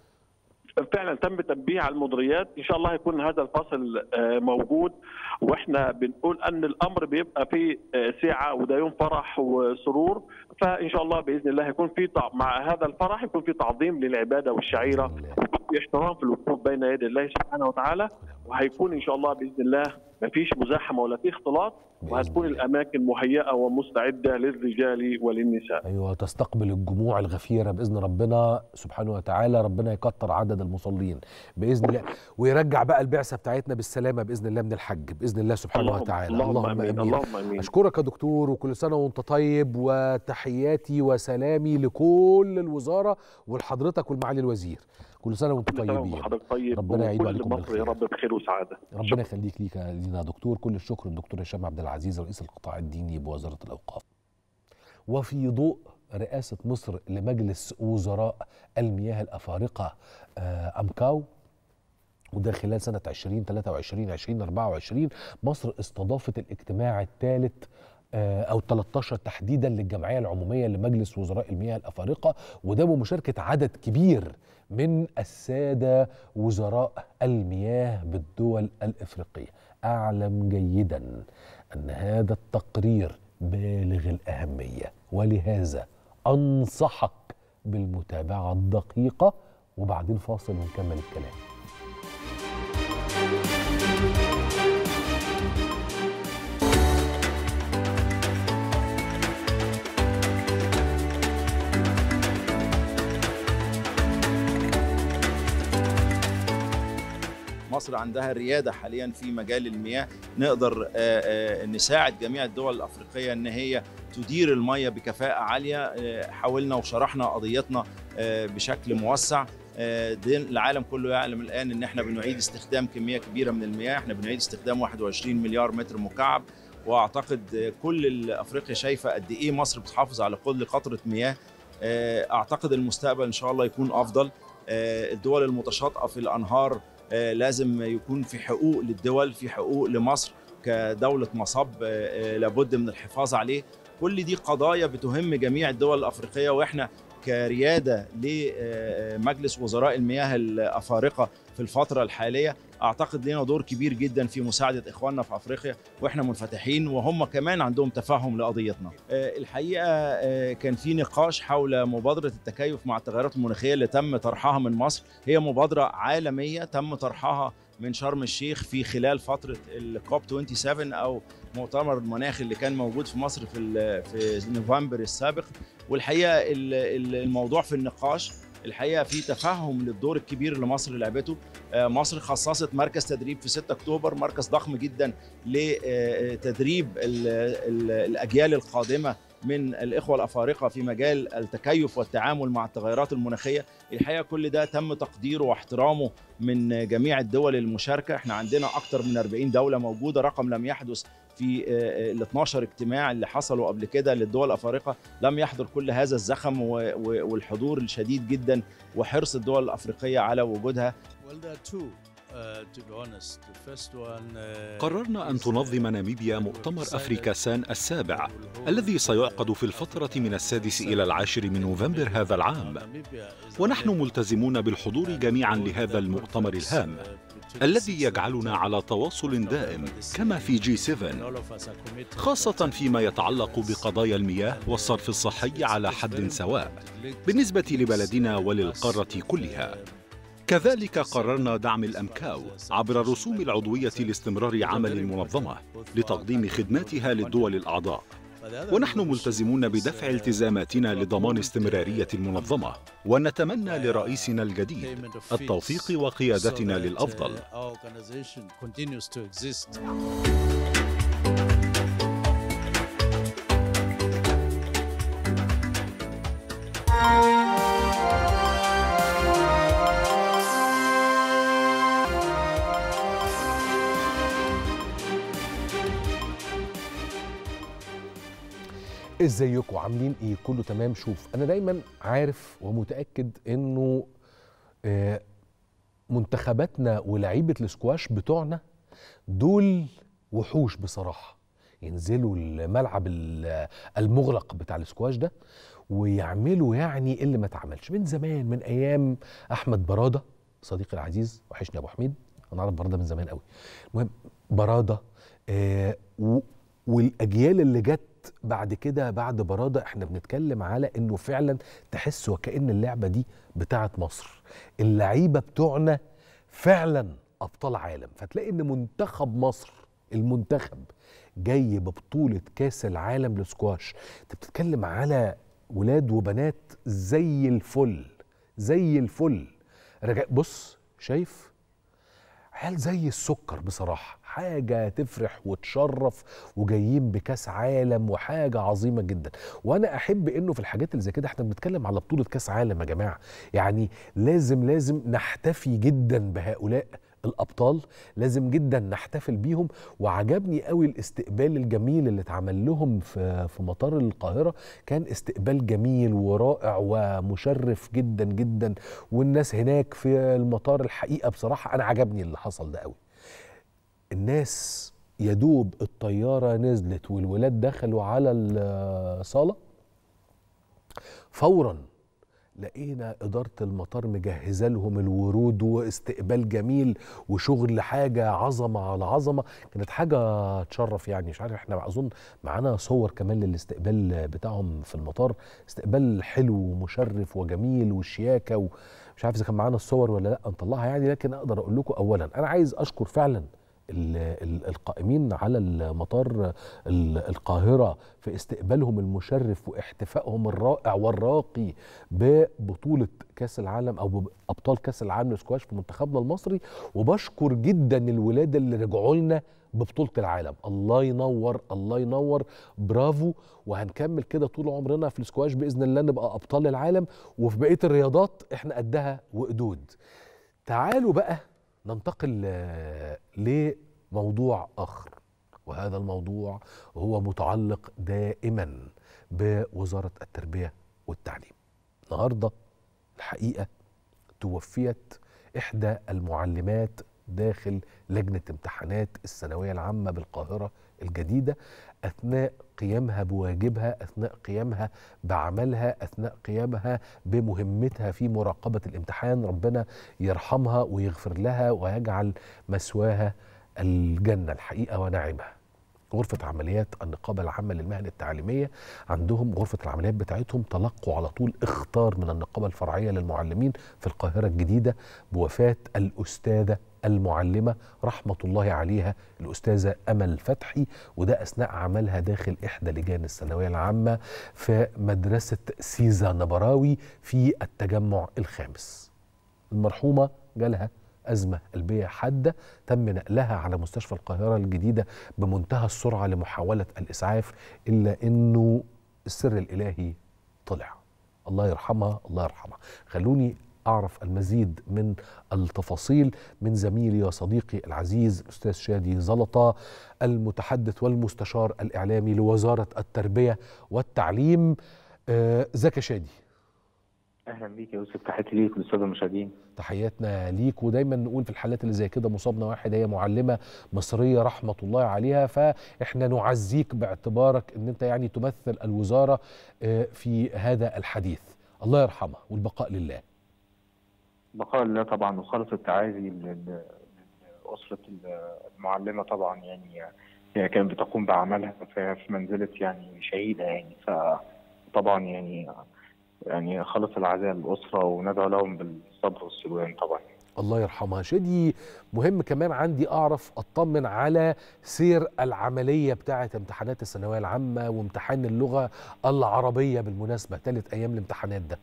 فعلا تم تنبيه على المديريات ان شاء الله يكون هذا الفصل آه، موجود واحنا بنقول ان الامر بيبقى فيه آه، سعه وده يوم فرح وسرور فان شاء الله باذن الله يكون في تع- مع هذا الفرح يكون في تعظيم للعباده والشعيره بإذن الله. ويكون في احترام في الوقوف بين يدي الله سبحانه وتعالى وهيكون ان شاء الله باذن الله ما فيش مزاحمه ولا في اختلاط بإذن وهتكون الله. الاماكن مهيئه ومستعده للرجال وللنساء ايوه تستقبل الجموع الغفيره باذن ربنا سبحانه وتعالى ربنا يكتر عدد المصلين باذن الله ويرجع بقى البعثه بتاعتنا بالسلامه باذن الله من الحج باذن الله سبحانه اللهم- وتعالى اللهم امين اللهم امين اشكرك يا دكتور وكل سنه وانت طيب وتحياتي وسلامي لكل الوزاره ولحضرتك والمعالي الوزير كل سنه وانتم كل سنة طيبين وحضرتك طيب ربنا يعيد وكل عليكم مصر بالخير. يا رب بخير وسعاده ربنا يخليك ليك لينا يا دكتور كل الشكر للدكتور هشام عبد العزيز رئيس القطاع الديني بوزاره الاوقاف وفي ضوء رئاسه مصر لمجلس وزراء المياه الافارقه آه، امكاو وده خلال سنة 2023 2024 مصر استضافت الاجتماع الثالث او 13 تحديدا للجمعيه العموميه لمجلس وزراء المياه الافارقه وده بمشاركه عدد كبير من الساده وزراء المياه بالدول الافريقيه اعلم جيدا ان هذا التقرير بالغ الاهميه ولهذا انصحك بالمتابعه الدقيقه وبعدين فاصل ونكمل الكلام مصر عندها الرياده حاليا في مجال المياه نقدر نساعد جميع الدول الافريقيه ان هي تدير الميه بكفاءه عاليه حاولنا وشرحنا قضيتنا بشكل موسع العالم كله يعلم الان ان احنا بنعيد استخدام كميه كبيره من المياه احنا بنعيد استخدام 21 مليار متر مكعب واعتقد كل افريقيا شايفه قد ايه مصر بتحافظ على كل قطره مياه اعتقد المستقبل ان شاء الله يكون افضل الدول المتشاطئه في الانهار لازم يكون في حقوق للدول في حقوق لمصر كدولة مصب لابد من الحفاظ عليه كل دي قضايا بتهم جميع الدول الأفريقية وإحنا كريادة لمجلس وزراء المياه الأفارقة في الفترة الحالية أعتقد لنا دور كبير جدا في مساعدة إخواننا في أفريقيا وإحنا منفتحين وهم كمان عندهم تفهم لقضيتنا الحقيقة كان في نقاش حول مبادرة التكيف مع التغيرات المناخية اللي تم طرحها من مصر هي مبادرة عالمية تم طرحها من شرم الشيخ في خلال فترة الكوب 27 أو مؤتمر المناخ اللي كان موجود في مصر في في نوفمبر السابق والحقيقة الموضوع في النقاش الحقيقه في تفهم للدور الكبير اللي مصر لعبته مصر خصصت مركز تدريب في 6 اكتوبر مركز ضخم جدا لتدريب الاجيال القادمه من الاخوه الافارقه في مجال التكيف والتعامل مع التغيرات المناخيه الحقيقه كل ده تم تقديره واحترامه من جميع الدول المشاركه احنا عندنا اكثر من 40 دوله موجوده رقم لم يحدث في ال 12 اجتماع اللي حصلوا قبل كده للدول الافارقه لم يحضر كل هذا الزخم والحضور الشديد جدا وحرص الدول الافريقيه على وجودها قررنا أن تنظم ناميبيا مؤتمر أفريكاسان السابع الذي سيعقد في الفترة من السادس إلى العاشر من نوفمبر هذا العام ونحن ملتزمون بالحضور جميعا لهذا المؤتمر الهام الذي يجعلنا على تواصل دائم كما في جي 7 خاصة فيما يتعلق بقضايا المياه والصرف الصحي على حد سواء بالنسبة لبلدنا وللقارة كلها كذلك قررنا دعم الأمكاو عبر رسوم العضوية لاستمرار عمل المنظمة لتقديم خدماتها للدول الأعضاء ونحن ملتزمون بدفع التزاماتنا لضمان استمرارية المنظمة ونتمنى لرئيسنا الجديد التوفيق وقيادتنا للأفضل ازيكم عاملين ايه كله تمام شوف انا دايما عارف ومتاكد انه آه، منتخباتنا ولاعيبه الاسكواش بتوعنا دول وحوش بصراحه ينزلوا الملعب ال- المغلق بتاع الاسكواش ده ويعملوا يعني اللي ما اتعملش من زمان من ايام احمد براده صديقي العزيز وحشني يا ابو حميد انا اعرف براده من زمان قوي المهم براده آه و- والاجيال اللي جت بعد كده بعد براده احنا بنتكلم على انه فعلا تحس وكأن اللعبه دي بتاعت مصر اللعيبه بتوعنا فعلا ابطال عالم فتلاقي ان منتخب مصر المنتخب جاي ببطوله كاس العالم للسكواش انت بتتكلم على ولاد وبنات زي الفل زي الفل رجع بص شايف عيال زي السكر بصراحة حاجة تفرح وتشرف وجايين بكاس عالم وحاجة عظيمة جدا وأنا أحب إنه في الحاجات اللي زي كده إحنا بنتكلم على بطولة كاس عالم يا جماعة يعني لازم لازم نحتفي جدا بهؤلاء الابطال لازم جدا نحتفل بيهم وعجبني قوي الاستقبال الجميل اللي اتعمل لهم في في مطار القاهره كان استقبال جميل ورائع ومشرف جدا جدا والناس هناك في المطار الحقيقه بصراحه انا عجبني اللي حصل ده قوي الناس يدوب الطياره نزلت والولاد دخلوا على الصاله فورا لقينا إدارة المطار مجهزة لهم الورود واستقبال جميل وشغل حاجة عظمة على عظمة كانت حاجة تشرف يعني مش عارف احنا أظن معانا صور كمان للاستقبال بتاعهم في المطار استقبال حلو ومشرف وجميل وشياكة ومش عارف إذا كان معانا الصور ولا لأ نطلعها يعني لكن أقدر أقول لكم أولا أنا عايز أشكر فعلا القائمين على المطار القاهرة في استقبالهم المشرف واحتفائهم الرائع والراقي ببطولة كأس العالم أو بأبطال كأس العالم للسكواش في منتخبنا المصري وبشكر جدا الولادة اللي رجعوا لنا ببطولة العالم الله ينور الله ينور برافو وهنكمل كده طول عمرنا في السكواش بإذن الله نبقى أبطال العالم وفي بقية الرياضات احنا قدها وقدود تعالوا بقى ننتقل لموضوع اخر وهذا الموضوع هو متعلق دائما بوزاره التربيه والتعليم. النهارده الحقيقه توفيت احدى المعلمات داخل لجنه امتحانات الثانويه العامه بالقاهره الجديده اثناء قيامها بواجبها اثناء قيامها بعملها اثناء قيامها بمهمتها في مراقبه الامتحان ربنا يرحمها ويغفر لها ويجعل مسواها الجنه الحقيقه ونعمها غرفة عمليات النقابة العامة للمهن التعليمية عندهم غرفة العمليات بتاعتهم تلقوا على طول اختار من النقابة الفرعية للمعلمين في القاهرة الجديدة بوفاة الأستاذة المعلمة رحمة الله عليها الأستاذة أمل فتحي وده أثناء عملها داخل إحدى لجان الثانوية العامة في مدرسة سيزا نبراوي في التجمع الخامس المرحومة جالها أزمة قلبية حادة تم نقلها على مستشفى القاهرة الجديدة بمنتهى السرعة لمحاولة الإسعاف إلا أنه السر الإلهي طلع الله يرحمها الله يرحمها خلوني أعرف المزيد من التفاصيل من زميلي وصديقي العزيز الأستاذ شادي زلطة المتحدث والمستشار الإعلامي لوزارة التربية والتعليم ازيك يا شادي اهلا بيك يا يوسف تحياتي ليك وللساده المشاهدين تحياتنا ليك ودايما نقول في الحالات اللي زي كده مصابنا واحد هي معلمه مصريه رحمه الله عليها فاحنا نعزيك باعتبارك ان انت يعني تمثل الوزاره في هذا الحديث الله يرحمها والبقاء لله بقاء لله طبعا وخالص التعازي لأسرة المعلمة طبعا يعني هي كانت بتقوم بعملها في منزلة يعني شهيدة يعني فطبعا يعني يعني خلص العزاء للأسرة وندعو لهم بالصبر والسلوان طبعا الله يرحمها شادي مهم كمان عندي أعرف أطمن على سير العملية بتاعة امتحانات الثانوية العامة وامتحان اللغة العربية بالمناسبة ثالث أيام الامتحانات ده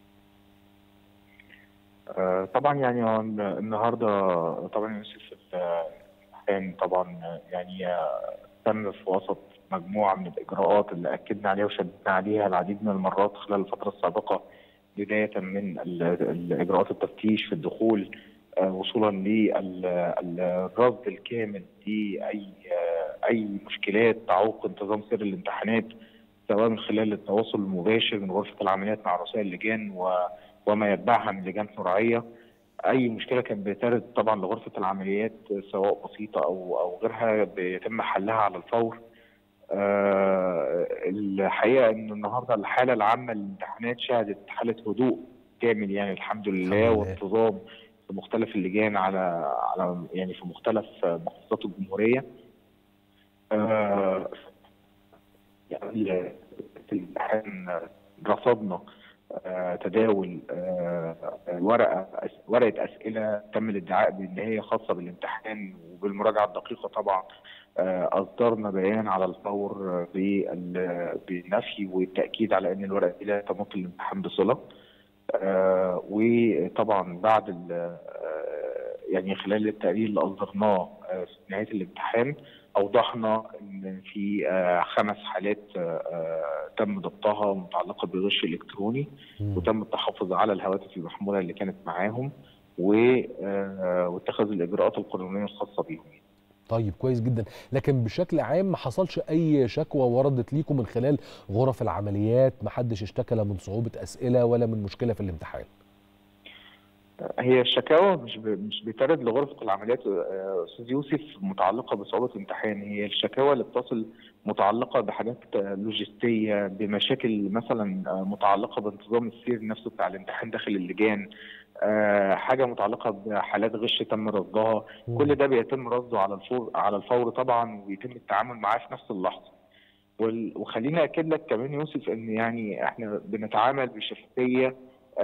آه طبعا يعني النهارده طبعا يوسف الامتحان طبعا يعني تم في وسط مجموعة من الإجراءات اللي أكدنا عليها وشددنا عليها العديد من المرات خلال الفترة السابقة بداية من إجراءات التفتيش في الدخول وصولا للرصد الكامل لأي أي مشكلات تعوق انتظام سير الامتحانات سواء من خلال التواصل المباشر من غرفة العمليات مع رؤساء اللجان وما يتبعها من لجان فرعية اي مشكله كانت بترد طبعا لغرفه العمليات سواء بسيطه او او غيرها بيتم حلها على الفور أه الحقيقه ان النهارده الحاله العامه للامتحانات شهدت حاله هدوء كامل يعني الحمد لله وانتظام في مختلف اللجان على على يعني في مختلف محافظات الجمهوريه أه يعني في الامتحان رصدنا آه تداول آه ورقه ورقه اسئله تم الادعاء بان هي خاصه بالامتحان وبالمراجعه الدقيقه طبعا آه اصدرنا بيان على الفور بالنفي والتاكيد على ان الورقه دي لا تمت الامتحان بصله وطبعا بعد يعني خلال التقرير اللي اصدرناه في نهايه الامتحان اوضحنا ان في خمس حالات تم ضبطها متعلقه بالغش الالكتروني وتم التحفظ على الهواتف المحموله اللي كانت معاهم واتخذ الاجراءات القانونيه الخاصه بيهم طيب كويس جدا لكن بشكل عام ما حصلش اي شكوى وردت ليكم من خلال غرف العمليات ما حدش اشتكى لا من صعوبه اسئله ولا من مشكله في الامتحان هي الشكاوى مش ب... مش بترد لغرفه العمليات آه، استاذ يوسف متعلقه بصعوبه الامتحان هي الشكاوى اللي بتصل متعلقه بحاجات آه، لوجستيه بمشاكل مثلا آه، متعلقه بانتظام السير نفسه بتاع الامتحان داخل اللجان آه، حاجه متعلقه بحالات غش تم رصدها كل ده بيتم رصده على الفور على الفور طبعا ويتم التعامل معاه في نفس اللحظه وال- وخليني اكد لك كمان يوسف ان يعني احنا بنتعامل بشفافيه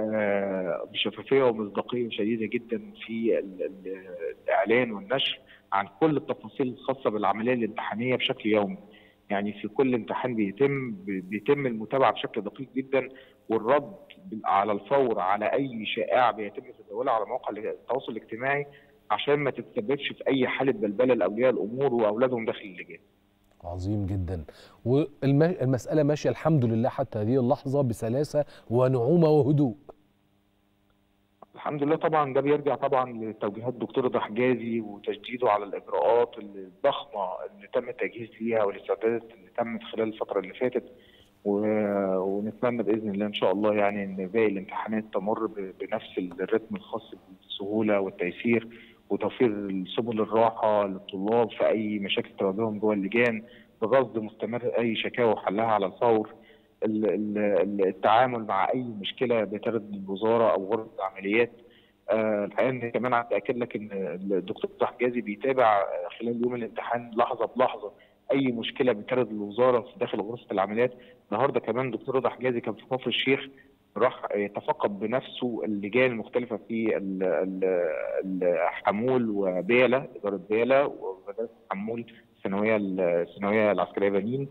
آه، بشفافيه ومصداقيه شديده جدا في ال- ال- الاعلان والنشر عن كل التفاصيل الخاصه بالعمليه الامتحانيه بشكل يومي. يعني في كل امتحان بيتم ب- بيتم المتابعه بشكل دقيق جدا والرد بال- على الفور على اي شائعه بيتم تداولها على مواقع التواصل الاجتماعي عشان ما تتسببش في اي حاله بلبله لاولياء الامور واولادهم داخل اللجان. عظيم جدا والمسألة ماشية الحمد لله حتى هذه اللحظة بسلاسة ونعومة وهدوء الحمد لله طبعا ده بيرجع طبعا لتوجيهات دكتور رضا حجازي وتشديده على الاجراءات الضخمه اللي تم التجهيز ليها والاستعدادات اللي تمت خلال الفتره اللي فاتت و... ونتمنى باذن الله ان شاء الله يعني ان باقي الامتحانات تمر ب... بنفس الرتم الخاص بالسهوله والتيسير وتوفير سبل الراحه للطلاب في اي مشاكل تواجههم جوه اللجان برصد مستمر اي شكاوى وحلها على الفور ال- ال- التعامل مع اي مشكله بترد الوزاره او غرفه العمليات آه، الحقيقه ان كمان عايز اكد لك ان الدكتور فتح حجازي بيتابع خلال يوم الامتحان لحظه بلحظه اي مشكله بترد الوزاره في داخل غرفه العمليات النهارده كمان دكتور رضا حجازي كان في كفر الشيخ راح يتفقد بنفسه اللجان المختلفه في ال- ال- الحمول وبيلا اداره بيلا ومدرسه حمول الثانويه الثانويه العسكريه بنين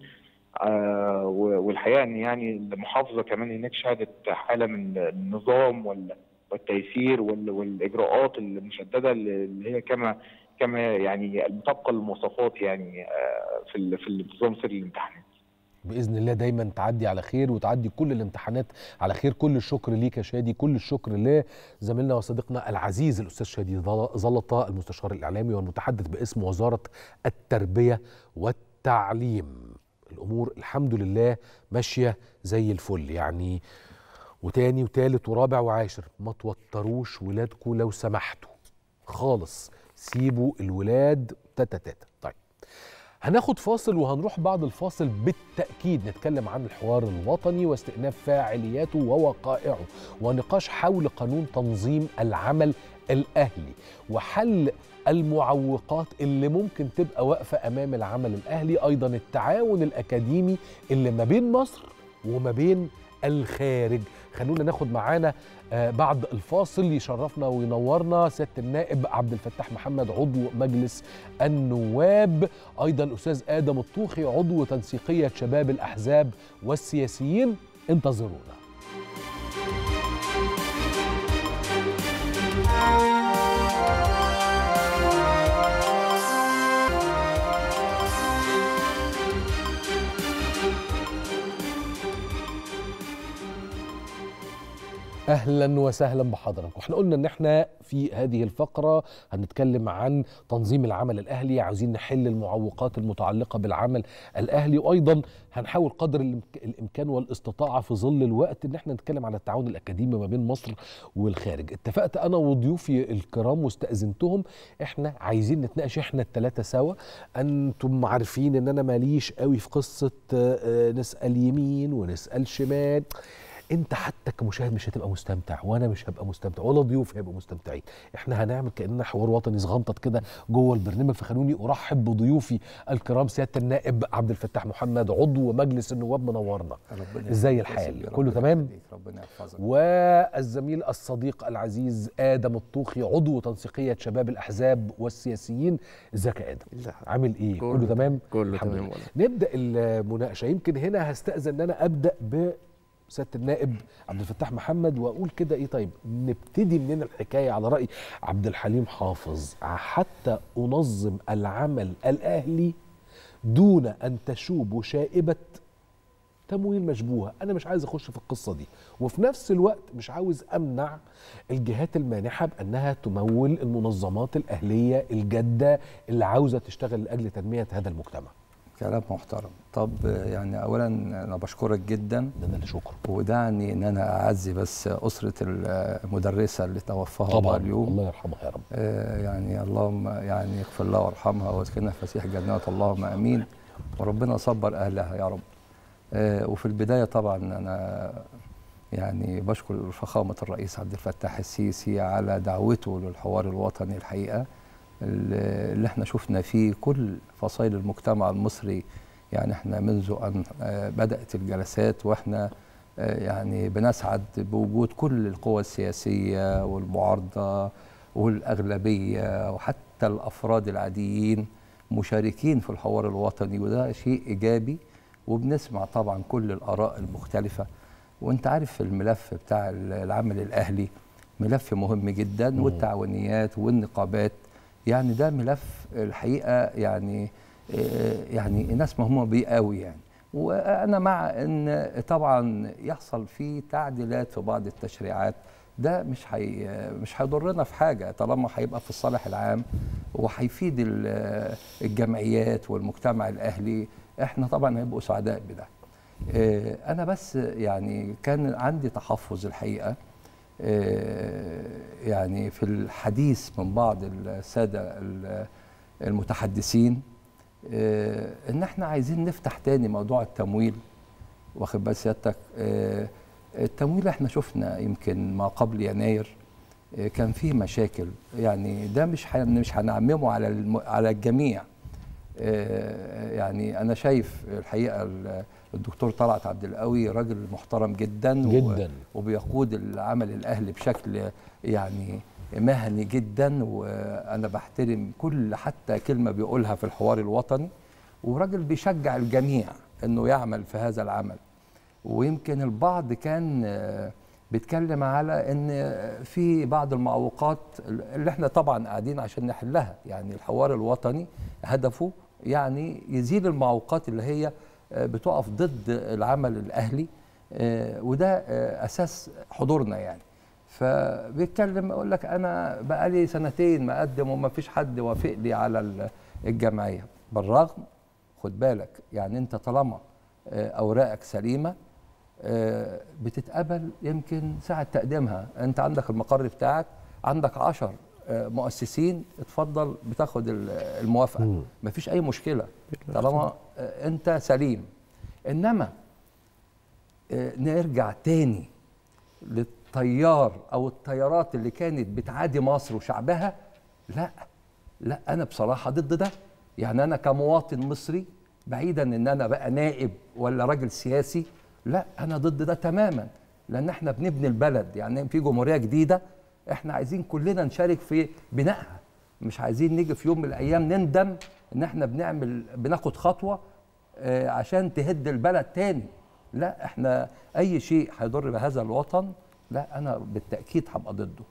آه، و- والحقيقه ان يعني المحافظه كمان هناك شهدت حاله من النظام وال- والتيسير وال- والاجراءات المشدده اللي اللي هي كما كما يعني المطابقه للمواصفات يعني آه، في ال- في النظام سر الامتحانات باذن الله دايما تعدي على خير وتعدي كل الامتحانات على خير كل الشكر ليك يا شادي كل الشكر لزميلنا وصديقنا العزيز الاستاذ شادي ظل- زلطه المستشار الاعلامي والمتحدث باسم وزاره التربيه والتعليم الامور الحمد لله ماشيه زي الفل يعني وتاني وتالت ورابع وعاشر ما توتروش ولادكم لو سمحتوا خالص سيبوا الولاد تاتا تاتا طيب هناخد فاصل وهنروح بعد الفاصل بالتأكيد نتكلم عن الحوار الوطني واستئناف فاعلياته ووقائعه ونقاش حول قانون تنظيم العمل الأهلي وحل المعوقات اللي ممكن تبقى واقفة أمام العمل الأهلي أيضا التعاون الأكاديمي اللي ما بين مصر وما بين الخارج خلونا ناخد معانا آه، بعد الفاصل يشرفنا وينورنا سياده النائب عبد الفتاح محمد عضو مجلس النواب ايضا الاستاذ ادم الطوخي عضو تنسيقيه شباب الاحزاب والسياسيين انتظرونا اهلا وسهلا بحضرتك واحنا قلنا ان احنا في هذه الفقره هنتكلم عن تنظيم العمل الاهلي عاوزين نحل المعوقات المتعلقه بالعمل الاهلي وايضا هنحاول قدر الإمك- الامكان والاستطاعه في ظل الوقت ان احنا نتكلم عن التعاون الاكاديمي ما بين مصر والخارج اتفقت انا وضيوفي الكرام واستاذنتهم احنا عايزين نتناقش احنا الثلاثه سوا انتم عارفين ان انا ماليش قوي في قصه آه، آه، نسال يمين ونسال شمال انت حتى كمشاهد مش هتبقى مستمتع وانا مش هبقى مستمتع ولا ضيوف هيبقوا مستمتعين احنا هنعمل كاننا حوار وطني صغنطط كده جوه البرنامج فخلوني ارحب بضيوفي الكرام سياده النائب عبد الفتاح محمد عضو مجلس النواب منورنا ربنا ازاي يخليك يا الحال سيدي، كله ربنا تمام يخليك، ربنا يحفظك والزميل الصديق العزيز ادم الطوخي عضو تنسيقيه شباب الاحزاب والسياسيين ازيك يا ادم لا، عامل ايه كله كله تمام كله الحمد تمام لله. والله. نبدا المناقشه يمكن هنا هستاذن ان انا ابدا ب سياده النائب عبد الفتاح محمد واقول كده ايه طيب نبتدي منين الحكايه على راي عبد الحليم حافظ حتى انظم العمل الاهلي دون ان تشوب شائبه تمويل مشبوهه انا مش عايز اخش في القصه دي وفي نفس الوقت مش عاوز امنع الجهات المانحه بانها تمول المنظمات الاهليه الجاده اللي عاوزه تشتغل لاجل تنميه هذا المجتمع كلام محترم طب يعني اولا انا بشكرك جدا ده انا اللي شكرا ودعني ان انا اعزي بس اسره المدرسه اللي توفاها الله طبعا اليوم الله يرحمها يا رب آه، يعني اللهم يعني يغفر لها وارحمها واسكنها فسيح جنات اللهم امين وربنا صبر اهلها يا رب آه، وفي البدايه طبعا انا يعني بشكر فخامه الرئيس عبد الفتاح السيسي على دعوته للحوار الوطني الحقيقه اللي اللي احنا شفنا فيه كل فصائل المجتمع المصري يعني احنا منذ ان آه، بدات الجلسات واحنا آه، يعني بنسعد بوجود كل القوى السياسيه والمعارضه والاغلبيه وحتى الافراد العاديين مشاركين في الحوار الوطني وده شيء ايجابي وبنسمع طبعا كل الاراء المختلفه وانت عارف الملف بتاع العمل الاهلي ملف مهم جدا والتعاونيات والنقابات يعني ده ملف الحقيقه يعني آه، يعني الناس مهمه بيه قوي يعني وانا مع ان طبعا يحصل فيه تعديلات في بعض التشريعات ده مش حي مش هيضرنا في حاجه طالما هيبقى في الصالح العام وهيفيد ال- الجمعيات والمجتمع الاهلي احنا طبعا هيبقوا سعداء بده آه، انا بس يعني كان عندي تحفظ الحقيقه آه، يعني في الحديث من بعض الساده ال- المتحدثين آه، ان احنا عايزين نفتح تاني موضوع التمويل واخد بال سيادتك آه، التمويل احنا شفنا يمكن ما قبل يناير آه، كان فيه مشاكل يعني ده مش هن- مش هنعممه على الم- على الجميع آه، يعني انا شايف الحقيقه ال- الدكتور طلعت عبد القوي راجل محترم جدا و- جدا. وبيقود العمل الاهلي بشكل يعني مهني جدا وانا بحترم كل حتى كلمه بيقولها في الحوار الوطني وراجل بيشجع الجميع انه يعمل في هذا العمل ويمكن البعض كان آه، بيتكلم على ان آه، في بعض المعوقات اللي احنا طبعا قاعدين عشان نحلها يعني الحوار الوطني هدفه يعني يزيل المعوقات اللي هي آه، بتقف ضد العمل الاهلي آه، وده آه، اساس حضورنا يعني فبيتكلم يقول لك انا بقالي سنتين مقدم وما فيش حد وافق لي على ال- الجمعيه بالرغم خد بالك يعني انت طالما آه، اوراقك سليمه آه، بتتقبل يمكن ساعه تقديمها انت عندك المقر بتاعك عندك عشر آه، مؤسسين اتفضل بتاخد ال- الموافقه مفيش اي مشكله طالما آه، انت سليم انما آه، نرجع تاني للطيار او الطيارات اللي كانت بتعادي مصر وشعبها لا لا انا بصراحه ضد ده يعني انا كمواطن مصري بعيدا ان انا بقى نائب ولا راجل سياسي لا انا ضد ده تماما لان احنا بنبني البلد يعني في جمهوريه جديده احنا عايزين كلنا نشارك في بنائها مش عايزين نيجي في يوم من الايام نندم ان احنا بنعمل بناخد خطوه آه، عشان تهد البلد تاني لا احنا اي شيء هيضر بهذا الوطن لا انا بالتاكيد هبقى ضده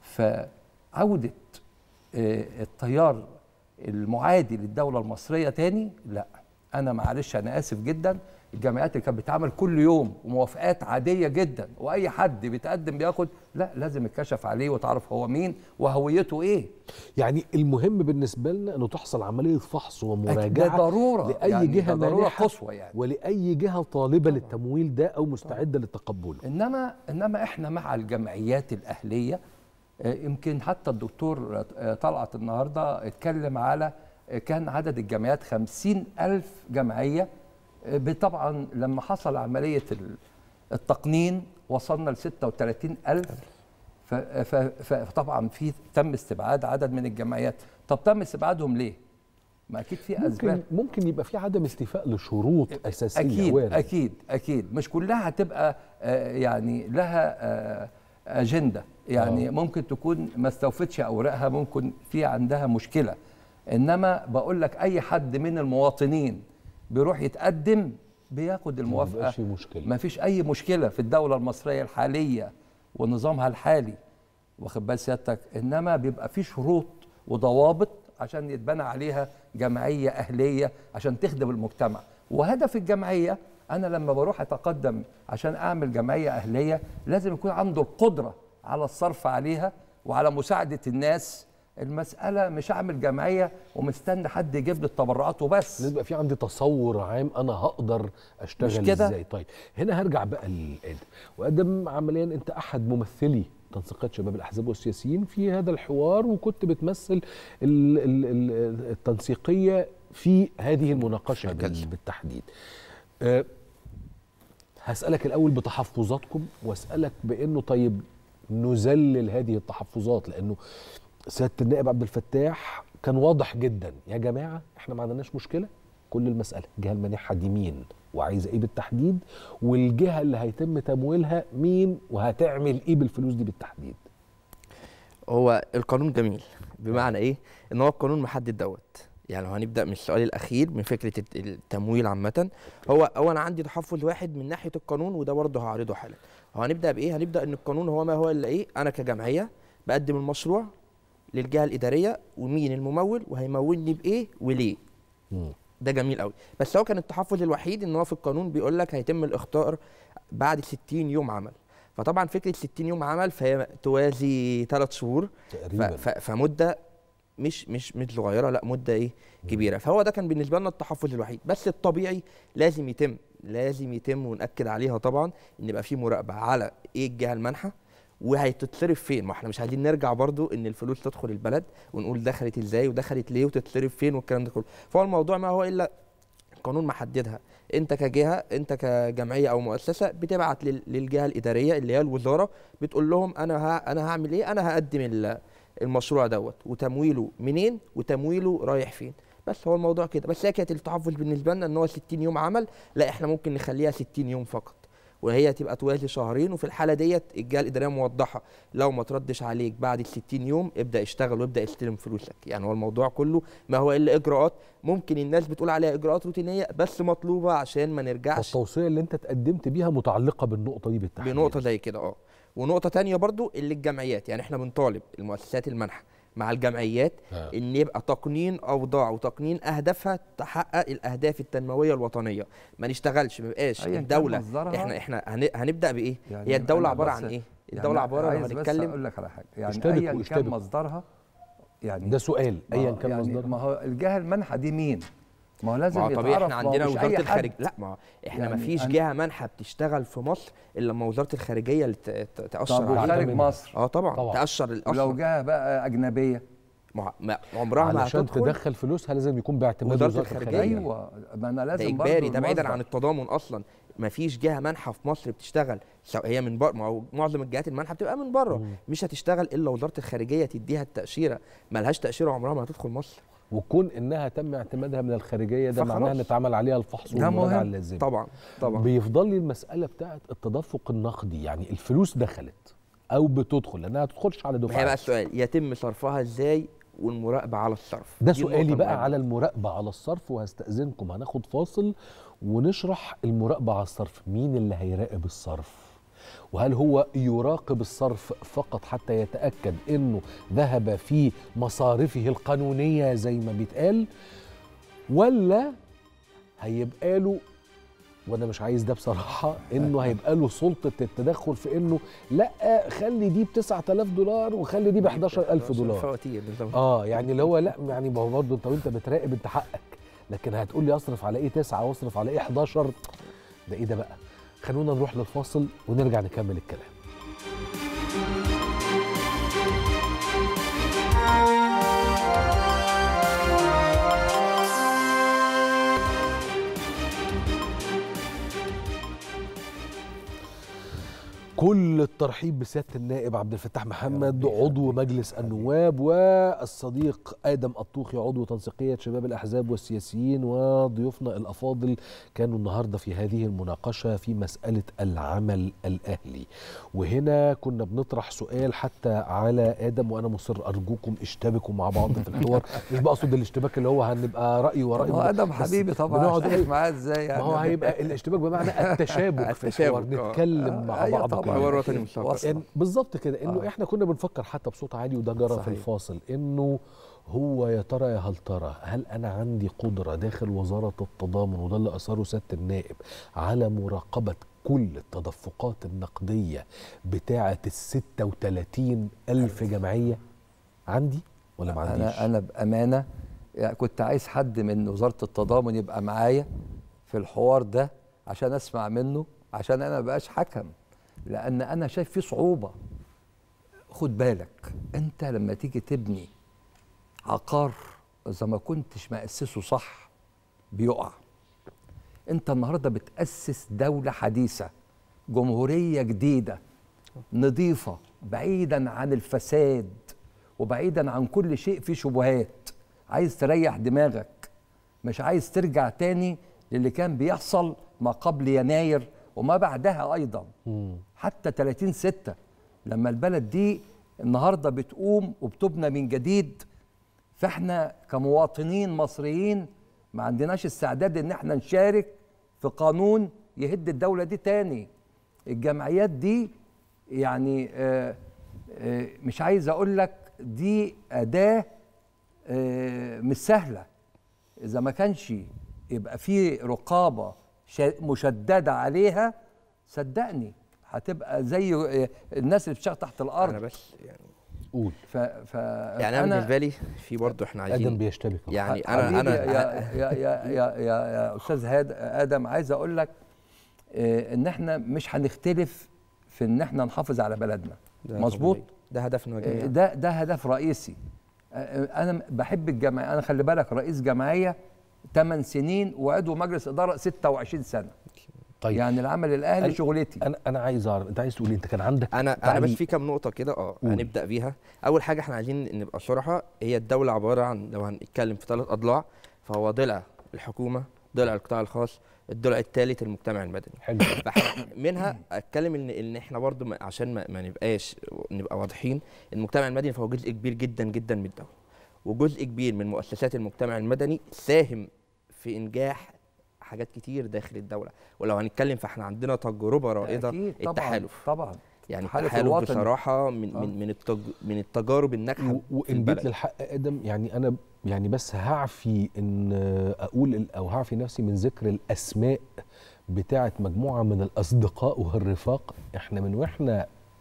فعوده آه، التيار المعادي للدوله المصريه تاني لا انا معلش انا اسف جدا الجامعات اللي كانت بتعمل كل يوم وموافقات عاديه جدا واي حد بيتقدم بياخد لا لازم يتكشف عليه وتعرف هو مين وهويته ايه يعني المهم بالنسبه لنا انه تحصل عمليه فحص ومراجعه ده ضروره لاي يعني جهه ده ضروره مانحة قصوى يعني ولاي جهه طالبه للتمويل ده او مستعده لتقبله انما انما احنا مع الجمعيات الاهليه آه، يمكن حتى الدكتور آه، طلعت النهارده اتكلم على آه، كان عدد الجمعيات خمسين ألف جمعية آه، طبعا لما حصل عملية ال- التقنين وصلنا ل 36 ألف ف- ف- فطبعا في تم استبعاد عدد من الجمعيات طب تم استبعادهم ليه؟ ما أكيد في أسباب ممكن ممكن يبقى في عدم استيفاء لشروط اساسيه اكيد وارد. اكيد اكيد مش كلها هتبقى آه، يعني لها آه، اجنده يعني آه. ممكن تكون ما استوفتش اوراقها ممكن في عندها مشكله انما بقول لك اي حد من المواطنين بيروح يتقدم بياخد الموافقه مبيبقاش في مشكله ما فيش اي مشكله في الدوله المصريه الحاليه ونظامها الحالي واخد بال سيادتك انما بيبقى في شروط وضوابط عشان يتبنى عليها جمعيه اهليه عشان تخدم المجتمع وهدف الجمعيه انا لما بروح اتقدم عشان اعمل جمعيه اهليه لازم يكون عنده القدره على الصرف عليها وعلى مساعده الناس المساله مش اعمل جمعيه ومستني حد يجيب لي التبرعات وبس لازم يبقى في عندي تصور عام انا هقدر اشتغل مش كده؟ ازاي طيب هنا هرجع بقى لادم وادم عمليا انت احد ممثلي تنسيقات شباب الاحزاب والسياسيين في هذا الحوار وكنت بتمثل ال- ال- ال- التنسيقيه في هذه المناقشه بال- بالتحديد أه هسالك الاول بتحفظاتكم واسالك بانه طيب نذلل هذه التحفظات لانه سياده النائب عبد الفتاح كان واضح جدا يا جماعه احنا ما عندناش مشكله كل المساله الجهه المانحه دي مين وعايزه ايه بالتحديد والجهه اللي هيتم تمويلها مين وهتعمل ايه بالفلوس دي بالتحديد هو القانون جميل بمعنى ايه ان هو القانون محدد دوت يعني لو هنبدا من السؤال الاخير من فكره الت- التمويل عامه هو هو انا عندي تحفظ واحد من ناحيه القانون وده برضه هعرضه حالا هو هنبدا بايه هنبدا ان القانون هو ما هو الا ايه انا كجمعيه بقدم المشروع للجهه الاداريه ومين الممول وهيمولني بايه وليه ده جميل قوي بس هو كان التحفظ الوحيد ان هو في القانون بيقول لك هيتم الاخطار بعد 60 يوم عمل فطبعا فكره 60 يوم عمل فهي توازي 3 شهور ف- تقريبا ف- فمده مش مش مش صغيره لا مده ايه كبيره فهو ده كان بالنسبه لنا التحفظ الوحيد بس الطبيعي لازم يتم لازم يتم ونأكد عليها طبعا ان يبقى في مراقبه على ايه الجهه المانحه وهتتصرف فين ما احنا مش عايزين نرجع برضو ان الفلوس تدخل البلد ونقول دخلت ازاي ودخلت ليه وتتصرف فين والكلام ده كله فهو الموضوع ما هو الا قانون محددها انت كجهه انت كجمعيه او مؤسسه بتبعت لل- للجهه الاداريه اللي هي الوزاره بتقول لهم انا ها انا هعمل ايه انا هقدم ال- المشروع دوت وتمويله منين وتمويله رايح فين بس هو الموضوع كده بس هي كانت التحفظ بالنسبه لنا ان هو 60 يوم عمل لا احنا ممكن نخليها 60 يوم فقط وهي تبقى توازي شهرين وفي الحاله ديت الجهه الاداريه موضحه لو ما تردش عليك بعد ال 60 يوم ابدا اشتغل وابدا استلم فلوسك يعني هو الموضوع كله ما هو الا اجراءات ممكن الناس بتقول عليها اجراءات روتينيه بس مطلوبه عشان ما نرجعش التوصيه اللي انت تقدمت بيها متعلقه بالنقطه دي بالتحديد بنقطه زي كده اه ونقطه تانية برضو اللي الجمعيات يعني احنا بنطالب المؤسسات المنحه مع الجمعيات آه. ان يبقى تقنين اوضاع وتقنين اهدافها تحقق الاهداف التنمويه الوطنيه ما نشتغلش ما يبقاش أياً كان الدوله مصدرها. احنا احنا هن- هنبدا بايه يعني هي الدوله أنا عباره بس- عن ايه يعني الدوله عباره لو عايز بس هنتكلم اقول لك على حاجه يعني اشتبكوا- ايا كان اشتبكوا. مصدرها يعني ده سؤال ايا ما- كان يعني مصدرها ما هو الجهه المنحه دي مين؟ ما هو لازم ما هو طبيعي يتعرف احنا ما هو عندنا مش وزاره أي حد. الخارجيه لا ما هو احنا يعني ما فيش أنا- جهه منحه بتشتغل في مصر الا لما وزاره الخارجيه اللي ت- ت- تاشر طب وخارج عليها. مصر اه طبعا, طبعاً. تاشر ولو الاصل جهه بقى اجنبيه ما ما- عمرها ما علشان هتدخل تدخل فلوسها لازم يكون باعتماد وزارة وزاره الخارجية. الخارجيه ايوه ما انا ده لازم اجباري برضو ده بعيدا المصدر. عن التضامن اصلا ما فيش جهه منحه في مصر بتشتغل سواء هي من بره ما هو معظم الجهات المنحه بتبقى من بره مش هتشتغل الا وزاره الخارجيه تديها التاشيره ما لهاش تاشيره عمرها ما هتدخل مصر وكون انها تم اعتمادها من الخارجيه ده فخلاص. معناها ان اتعمل عليها الفحص ده والمراجعه مهم. اللازمه طبعا طبعا بيفضل لي المساله بتاعت التدفق النقدي يعني الفلوس دخلت او بتدخل لانها ما تدخلش على ما هي بقى دفعات السؤال يتم صرفها ازاي والمراقبه على الصرف ده دي سؤالي النقطة بقى المهمة. على المراقبه على الصرف وهستاذنكم هناخد فاصل ونشرح المراقبه على الصرف مين اللي هيراقب الصرف وهل هو يراقب الصرف فقط حتى يتاكد انه ذهب في مصارفه القانونيه زي ما بيتقال ولا هيبقى له وانا مش عايز ده بصراحه انه هيبقى له سلطه التدخل في انه لا خلي دي ب 9000 دولار وخلي دي ب 11000 دولار فواتير بالظبط اه يعني اللي هو لا يعني ما هو برضه انت وانت بتراقب انت حقك لكن هتقول لي اصرف على ايه 9 واصرف على ايه 11 ده ايه ده بقى خلونا نروح للفاصل ونرجع نكمل الكلام كل الترحيب بسياده النائب عبد الفتاح محمد عضو مجلس النواب والصديق ادم الطوخي عضو تنسيقيه شباب الاحزاب والسياسيين وضيوفنا الافاضل كانوا النهارده في هذه المناقشه في مساله العمل الاهلي وهنا كنا بنطرح سؤال حتى على ادم وانا مصر ارجوكم اشتبكوا مع بعض في الحوار مش بقصد الاشتباك اللي هو هنبقى راي وراي هو ادم بس حبيبي طبعا بنقعد اشترك إيه؟ معاه ازاي يعني ما هو هيبقى الاشتباك بمعنى التشابك في الحوار التشابك، آه. نتكلم مع أيوة بعض طبعاً. كلنا. حوار وطني مشترك وصل. يعني بالظبط كده انه آه. احنا كنا بنفكر حتى بصوت عالي وده جرى في صحيح. الفاصل انه هو يا ترى يا هل ترى هل انا عندي قدره داخل وزاره التضامن وده اللي اثاره سياده النائب على مراقبه كل التدفقات النقديه بتاعه ال 36 الف جمعيه عندي ولا ما عنديش انا انا بامانه يعني كنت عايز حد من وزاره التضامن يبقى معايا في الحوار ده عشان اسمع منه عشان انا ما بقاش حكم لان انا شايف فيه صعوبه خد بالك انت لما تيجي تبني عقار اذا ما كنتش مأسسه صح بيقع انت النهارده بتأسس دولة حديثة جمهورية جديدة نظيفة بعيدا عن الفساد وبعيدا عن كل شيء فيه شبهات عايز تريح دماغك مش عايز ترجع تاني للي كان بيحصل ما قبل يناير وما بعدها ايضا حتى 30 ستة لما البلد دي النهارده بتقوم وبتبنى من جديد فاحنا كمواطنين مصريين ما عندناش استعداد ان احنا نشارك في قانون يهد الدولة دي تاني الجمعيات دي يعني آه آه مش عايز اقول لك دي أداة آه مش سهلة إذا ما كانش يبقى في رقابة شا- مشددة عليها صدقني هتبقى زي آه، الناس اللي بتشتغل تحت الأرض انا بس يعني قول ف... ف... يعني انا بالنسبه لي في برضه احنا عايزين ادم بيشتبك أهو. يعني حبيبي انا انا يا يا يا يا, يا, يا استاذ هاد ادم عايز اقول لك آه، ان احنا مش هنختلف في ان احنا نحافظ على بلدنا ده مظبوط طبيعي. ده هدفنا آه، جميعا ده ده هدف رئيسي آه، انا بحب الجمعيه انا خلي بالك رئيس جمعيه 8 سنين وعضو مجلس اداره 26 سنه طيب يعني العمل الاهلي أنا- شغلتي انا انا عايز اعرف انت عايز تقول إيه؟ انت كان عندك انا انا بس تعليق. في كام نقطه كده اه قول. هنبدا بيها اول حاجه احنا عايزين نبقى صراحه هي الدوله عباره عن لو هنتكلم في ثلاث اضلاع فهو ضلع الحكومه ضلع القطاع الخاص الضلع الثالث المجتمع المدني حلو فاحنا منها اتكلم ان ان احنا برضو ما- عشان ما, ما نبقاش نبقى واضحين المجتمع المدني فهو جزء كبير جدا جدا من الدوله وجزء كبير من مؤسسات المجتمع المدني ساهم في انجاح حاجات كتير داخل الدوله ولو هنتكلم فاحنا عندنا تجربه رائده أكيد طبعا التحالف طبعا يعني التحالف التحالف الوطني. بصراحه من آه. من من التج من التجارب الناجحه و- في وان جيت البلد للحق ادم يعني انا يعني بس هعفي ان اقول ال- او هعفي نفسي من ذكر الاسماء بتاعه مجموعه من الاصدقاء والرفاق احنا من واحنا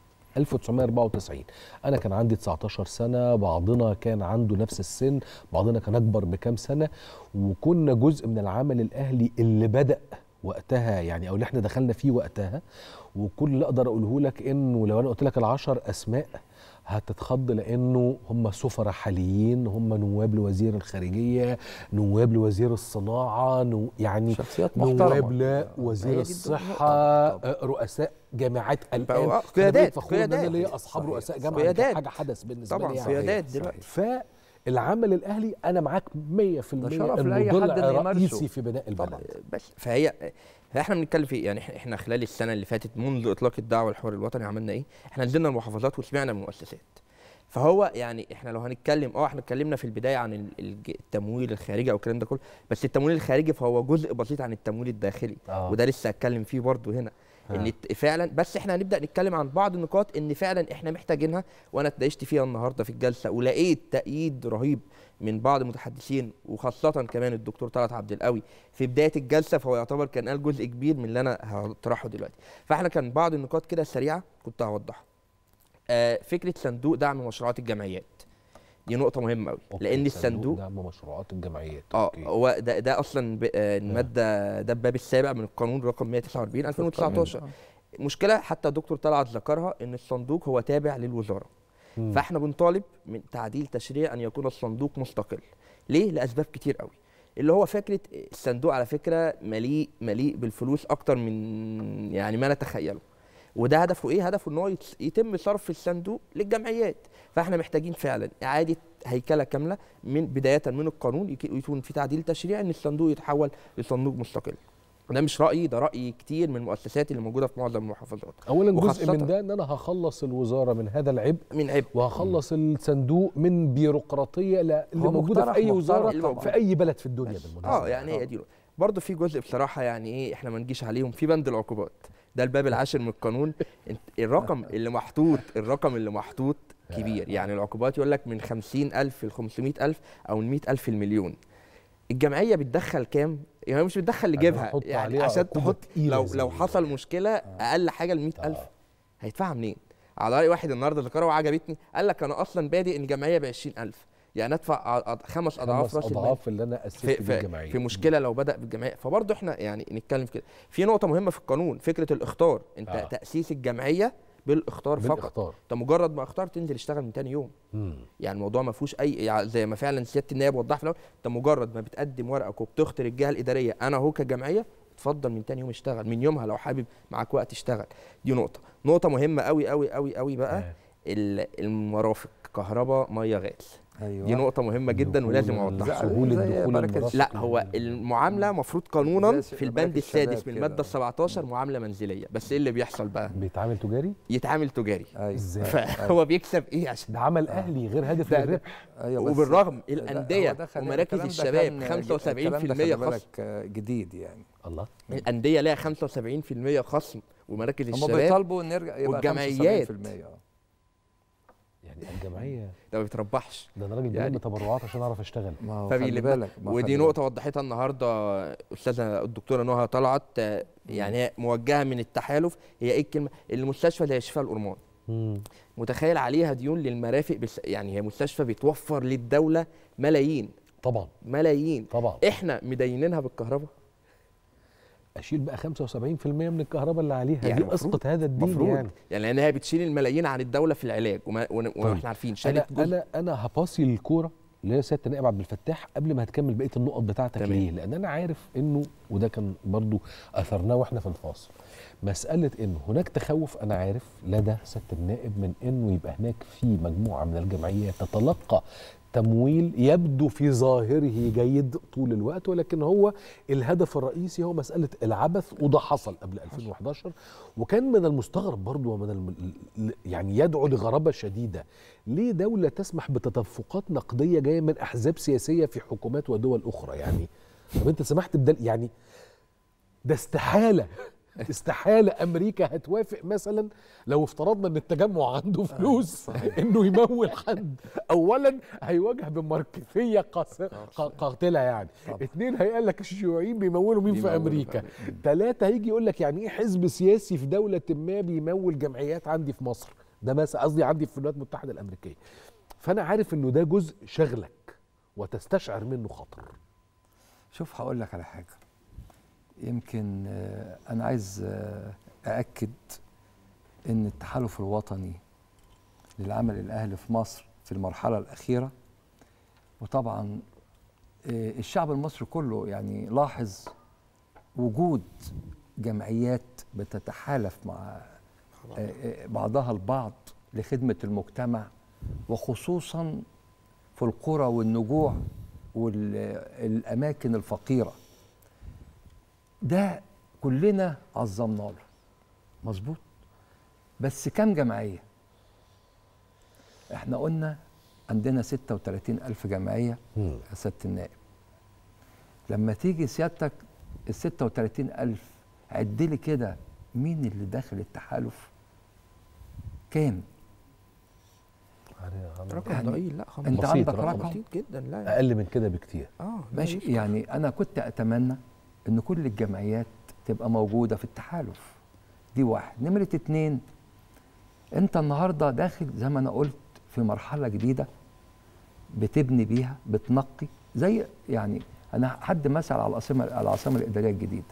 1994 انا كان عندي 19 سنه بعضنا كان عنده نفس السن بعضنا كان اكبر بكام سنه وكنا جزء من العمل الاهلي اللي بدا وقتها يعني او اللي احنا دخلنا فيه وقتها وكل اللي اقدر اقوله لك انه لو انا قلت لك العشر اسماء هتتخض لانه هم سفراء حاليين هم نواب لوزير الخارجيه نواب لوزير الصناعه نو يعني شخصيات نواب محترمه لوزير هي دي الصحه آه، رؤساء جامعات الان آه، أنا قيادات، بقيت فخور ان انا قيادات. ليا اصحاب صحيح، رؤساء صحيح. جامعه دي كانت قيادات. حاجه حدث بالنسبه طبعا لي يعني. قيادات صحيح. دلوقتي فالعمل الاهلي انا معاك 100% شرف انه لأي حد ضلع إنه يمارسه. رئيسي في بناء البلد طبعا. بس فهي فاحنا بنتكلم في يعني إحنا- احنا خلال السنه اللي فاتت منذ اطلاق الدعوه الحوار الوطني عملنا ايه؟ احنا نزلنا المحافظات وسمعنا من المؤسسات. فهو يعني احنا لو هنتكلم اه احنا اتكلمنا في البدايه عن ال- الج- التمويل الخارجي او الكلام ده كله بس التمويل الخارجي فهو جزء بسيط عن التمويل الداخلي آه. وده لسه هتكلم فيه برضه هنا ان آه. الت- فعلا بس احنا هنبدا نتكلم عن بعض النقاط ان فعلا احنا محتاجينها وانا اتناقشت فيها النهارده في الجلسه ولقيت تأييد رهيب من بعض المتحدثين وخاصه كمان الدكتور طلعت عبد القوي في بدايه الجلسه فهو يعتبر كان قال جزء كبير من اللي انا هطرحه دلوقتي فاحنا كان بعض النقاط كده سريعه كنت هوضحها آه فكره صندوق دعم مشروعات الجمعيات دي نقطه مهمه قوي أوكي، لان الصندوق دعم مشروعات الجمعيات اه أوكي. هو ده ده اصلا ب- آه، الماده ده الباب السابع من القانون رقم 149 2019 مشكله حتى الدكتور طلعت ذكرها ان الصندوق هو تابع للوزاره مم. فاحنا بنطالب من تعديل تشريع ان يكون الصندوق مستقل ليه لاسباب كتير قوي اللي هو فكره الصندوق على فكره مليء مليء بالفلوس اكتر من يعني ما نتخيله وده هدفه ايه هدفه ان هو يت- يتم صرف الصندوق للجمعيات فاحنا محتاجين فعلا اعاده هيكله كامله من بدايه من القانون يك- يكون في تعديل تشريعي ان الصندوق يتحول لصندوق مستقل ده مش رايي ده راي كتير من المؤسسات اللي موجوده في معظم المحافظات اولا جزء وخاصة- من ده ان انا هخلص الوزاره من هذا العبء من عبء وهخلص الصندوق من بيروقراطيه لا- اللي هو موجوده في مقترح- اي وزاره مقترح في اي بلد في الدنيا بس. بالمناسبه اه يعني هي دي برضه في جزء بصراحه يعني ايه احنا ما نجيش عليهم في بند العقوبات ده الباب العاشر من القانون انت الرقم اللي محطوط الرقم اللي محطوط كبير يعني العقوبات يقول لك من 50000 ل 500000 او من 100000 المليون الجمعيه بتدخل كام يعني مش بتدخل لجيبها هنحط يعني عليها عشان عقوبة تحط تقيلة لو زي لو دي. حصل مشكله اقل حاجه ل 100000 هيدفعها منين على راي واحد النهارده ذكرها وعجبتني قال لك انا اصلا بادئ الجمعيه ب 20000 يعني ادفع أ- خمس اضعاف خمس راس المال اضعاف اللي انا اسست في, بيه في, الجمعيه في مشكله لو بدا بالجمعيه فبرضه احنا يعني نتكلم في كده في نقطه مهمه في القانون فكره الاخطار انت آه. آه. تاسيس الجمعيه بالاخطار فقط بالاخطار انت مجرد ما اختار تنزل اشتغل من تاني يوم مم. يعني الموضوع ما فيهوش اي يعني زي ما فعلا سياده النائب وضح في الاول انت مجرد ما بتقدم ورقك وبتخطر الجهه الاداريه انا اهو كجمعيه اتفضل من تاني يوم اشتغل من يومها لو حابب معاك وقت اشتغل دي نقطه نقطه مهمه قوي قوي قوي قوي بقى آه. ال- المرافق كهرباء ميه غاز ايوه دي نقطه مهمه جدا ولازم دخول- اوضحها زي- سهوله زي دخول بركة المرافق لا هو المعامله مفروض قانونا زي في بركة البند الشباب السادس من كده. الماده 17 معامله منزليه بس ايه اللي بيحصل بقى بيتعامل تجاري يتعامل تجاري ايوه ازاي فهو بيكسب ايه عشان ده عمل اهلي غير هدف ده- للربح ايوه بس- وبالرغم لا، الانديه هو ده خلي- ومراكز الكلام ده الشباب كان- 75% الكلام ده خلي خصم بالك، آه، جديد يعني الله الانديه لها 75% خصم ومراكز هم الشباب بيطالبوا نرجع يبقى والجمعيات. 75%. آه. يعني الجمعيه ده ما بيتربحش ده انا راجل بلم يعني- تبرعات عشان اعرف اشتغل ما هو فبيلم- خلي بالك ما هو ودي خلي نقطه وضحتها النهارده استاذه الدكتوره نهى طلعت آه، يعني هي موجهه من التحالف هي ايه الكلمه المستشفى اللي هي شفاء الأورمان مم. متخيل عليها ديون للمرافق بس يعني هي مستشفى بتوفر للدوله ملايين طبعا ملايين طبعا احنا مدينينها بالكهرباء اشيل بقى 75% من الكهرباء اللي عليها يعني دي مفروض- اسقط هذا الدين مفروض يعني يعني لان هي بتشيل الملايين عن الدوله في العلاج وما ون- طيب. واحنا عارفين انا شالت جزء انا انا هباصي الكوره اللي هي سياده النائب عبد الفتاح قبل ما هتكمل بقيه النقط بتاعتك تمام. ليه؟ لان انا عارف انه وده كان برضو اثرناه واحنا في الفاصل مساله انه هناك تخوف انا عارف لدى سياده النائب من انه يبقى هناك في مجموعه من الجمعيات تتلقى تمويل يبدو في ظاهره جيد طول الوقت ولكن هو الهدف الرئيسي هو مسألة العبث وده حصل قبل 2011 وكان من المستغرب برضو ومن الم... ل- يعني يدعو لغرابة شديدة ليه دولة تسمح بتدفقات نقدية جاية من أحزاب سياسية في حكومات ودول أخرى يعني طب أنت سمحت بدل يعني ده استحالة استحالة أمريكا هتوافق مثلا لو افترضنا إن التجمع عنده فلوس إنه يمول حد أولا هيواجه بماركسية قاس- قا- قاتلة يعني اتنين هيقول لك الشيوعيين بيمولوا مين في بيمولوا في أمريكا أمريكا. ثلاثة هيجي يقول لك يعني إيه حزب سياسي في دولة ما بيمول جمعيات عندي في مصر ده مثلا قصدي عندي في الولايات المتحدة الأمريكية فأنا عارف إنه ده جزء شغلك وتستشعر منه خطر شوف هقول لك على حاجه يمكن آه، انا عايز آه، ااكد ان التحالف الوطني للعمل الاهلي في مصر في المرحله الاخيره وطبعا آه، الشعب المصري كله يعني لاحظ وجود جمعيات بتتحالف مع آه، آه، بعضها البعض لخدمه المجتمع وخصوصا في القرى والنجوع والاماكن الفقيره ده كلنا عظمنا له مظبوط بس كم جمعيه احنا قلنا عندنا 36 ألف جمعية مم. يا سيادة النائب لما تيجي سيادتك ال 36 ألف عد لي كده مين اللي داخل التحالف كام رقم يعني ضئيل لا خمس انت بسيط، عندك رقم رقم بسيط جدا لا يعني. أقل من كده بكتير اه لا ماشي يفرق. يعني انا كنت اتمنى ان كل الجمعيات تبقى موجوده في التحالف دي واحد نمره اتنين انت النهارده داخل زي ما انا قلت في مرحله جديده بتبني بيها بتنقي زي يعني انا حد مثل على العاصمه العاصمه الاداريه الجديده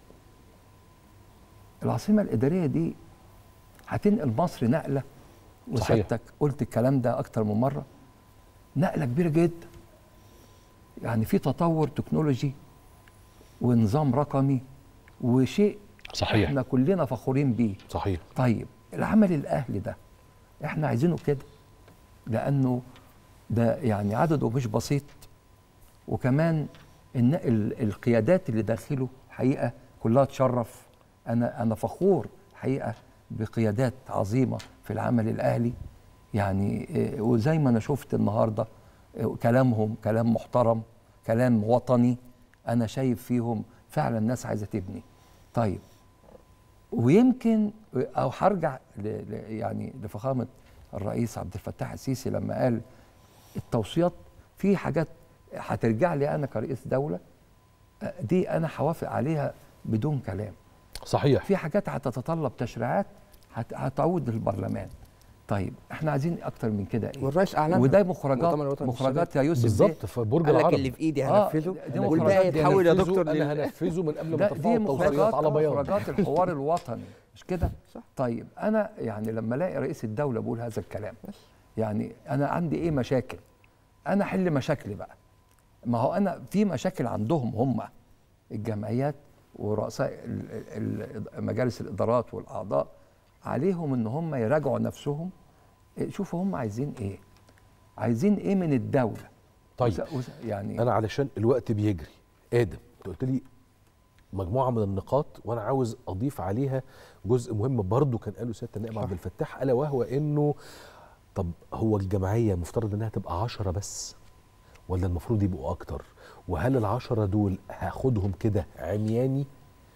العاصمه الاداريه دي هتنقل مصر نقله صحيح. وسيادتك قلت الكلام ده اكتر من مره نقله كبيره جدا يعني في تطور تكنولوجي ونظام رقمي وشيء صحيح احنا كلنا فخورين بيه صحيح طيب العمل الاهلي ده احنا عايزينه كده لانه ده يعني عدده مش بسيط وكمان ان ال- القيادات اللي داخله حقيقه كلها تشرف انا انا فخور حقيقه بقيادات عظيمه في العمل الاهلي يعني إيه، وزي ما انا شفت النهارده إيه، كلامهم كلام محترم كلام وطني انا شايف فيهم فعلا ناس عايزه تبني طيب ويمكن او هرجع ل- ل- يعني لفخامه الرئيس عبد الفتاح السيسي لما قال التوصيات في حاجات هترجع لي انا كرئيس دوله آه، دي انا هوافق عليها بدون كلام صحيح في حاجات هتتطلب تشريعات هت- هتعود للبرلمان طيب احنا عايزين اكتر من كده ايه والرئيس اعلنها وده مؤتمر مخرجات الوطني مخرجات يا يوسف بالظبط في برج قال لك العرب اللي في ايدي آه، هنفذه دي والباقي مخرجات يتحول يا هنفذه، دكتور انا لل- هنفذه من قبل ما ده ترفعوا دي التوصيات مخرجات على بياض مخرجات الحوار الوطني مش كده صح. طيب انا يعني لما الاقي رئيس الدوله بيقول هذا الكلام يعني انا عندي ايه مشاكل انا احل مشاكلي بقى ما هو انا في مشاكل عندهم هم الجمعيات ورؤساء ال- ال- مجالس الادارات والاعضاء عليهم ان هم يراجعوا نفسهم إيه، شوفوا هم عايزين ايه عايزين ايه من الدوله طيب وس- وس- يعني انا علشان الوقت بيجري ادم انت قلت لي مجموعه من النقاط وانا عاوز اضيف عليها جزء مهم برضو كان قاله سياده النائب عبد الفتاح الا وهو انه طب هو الجمعيه مفترض انها تبقى عشرة بس ولا المفروض يبقوا اكتر وهل العشرة دول هاخدهم كده عمياني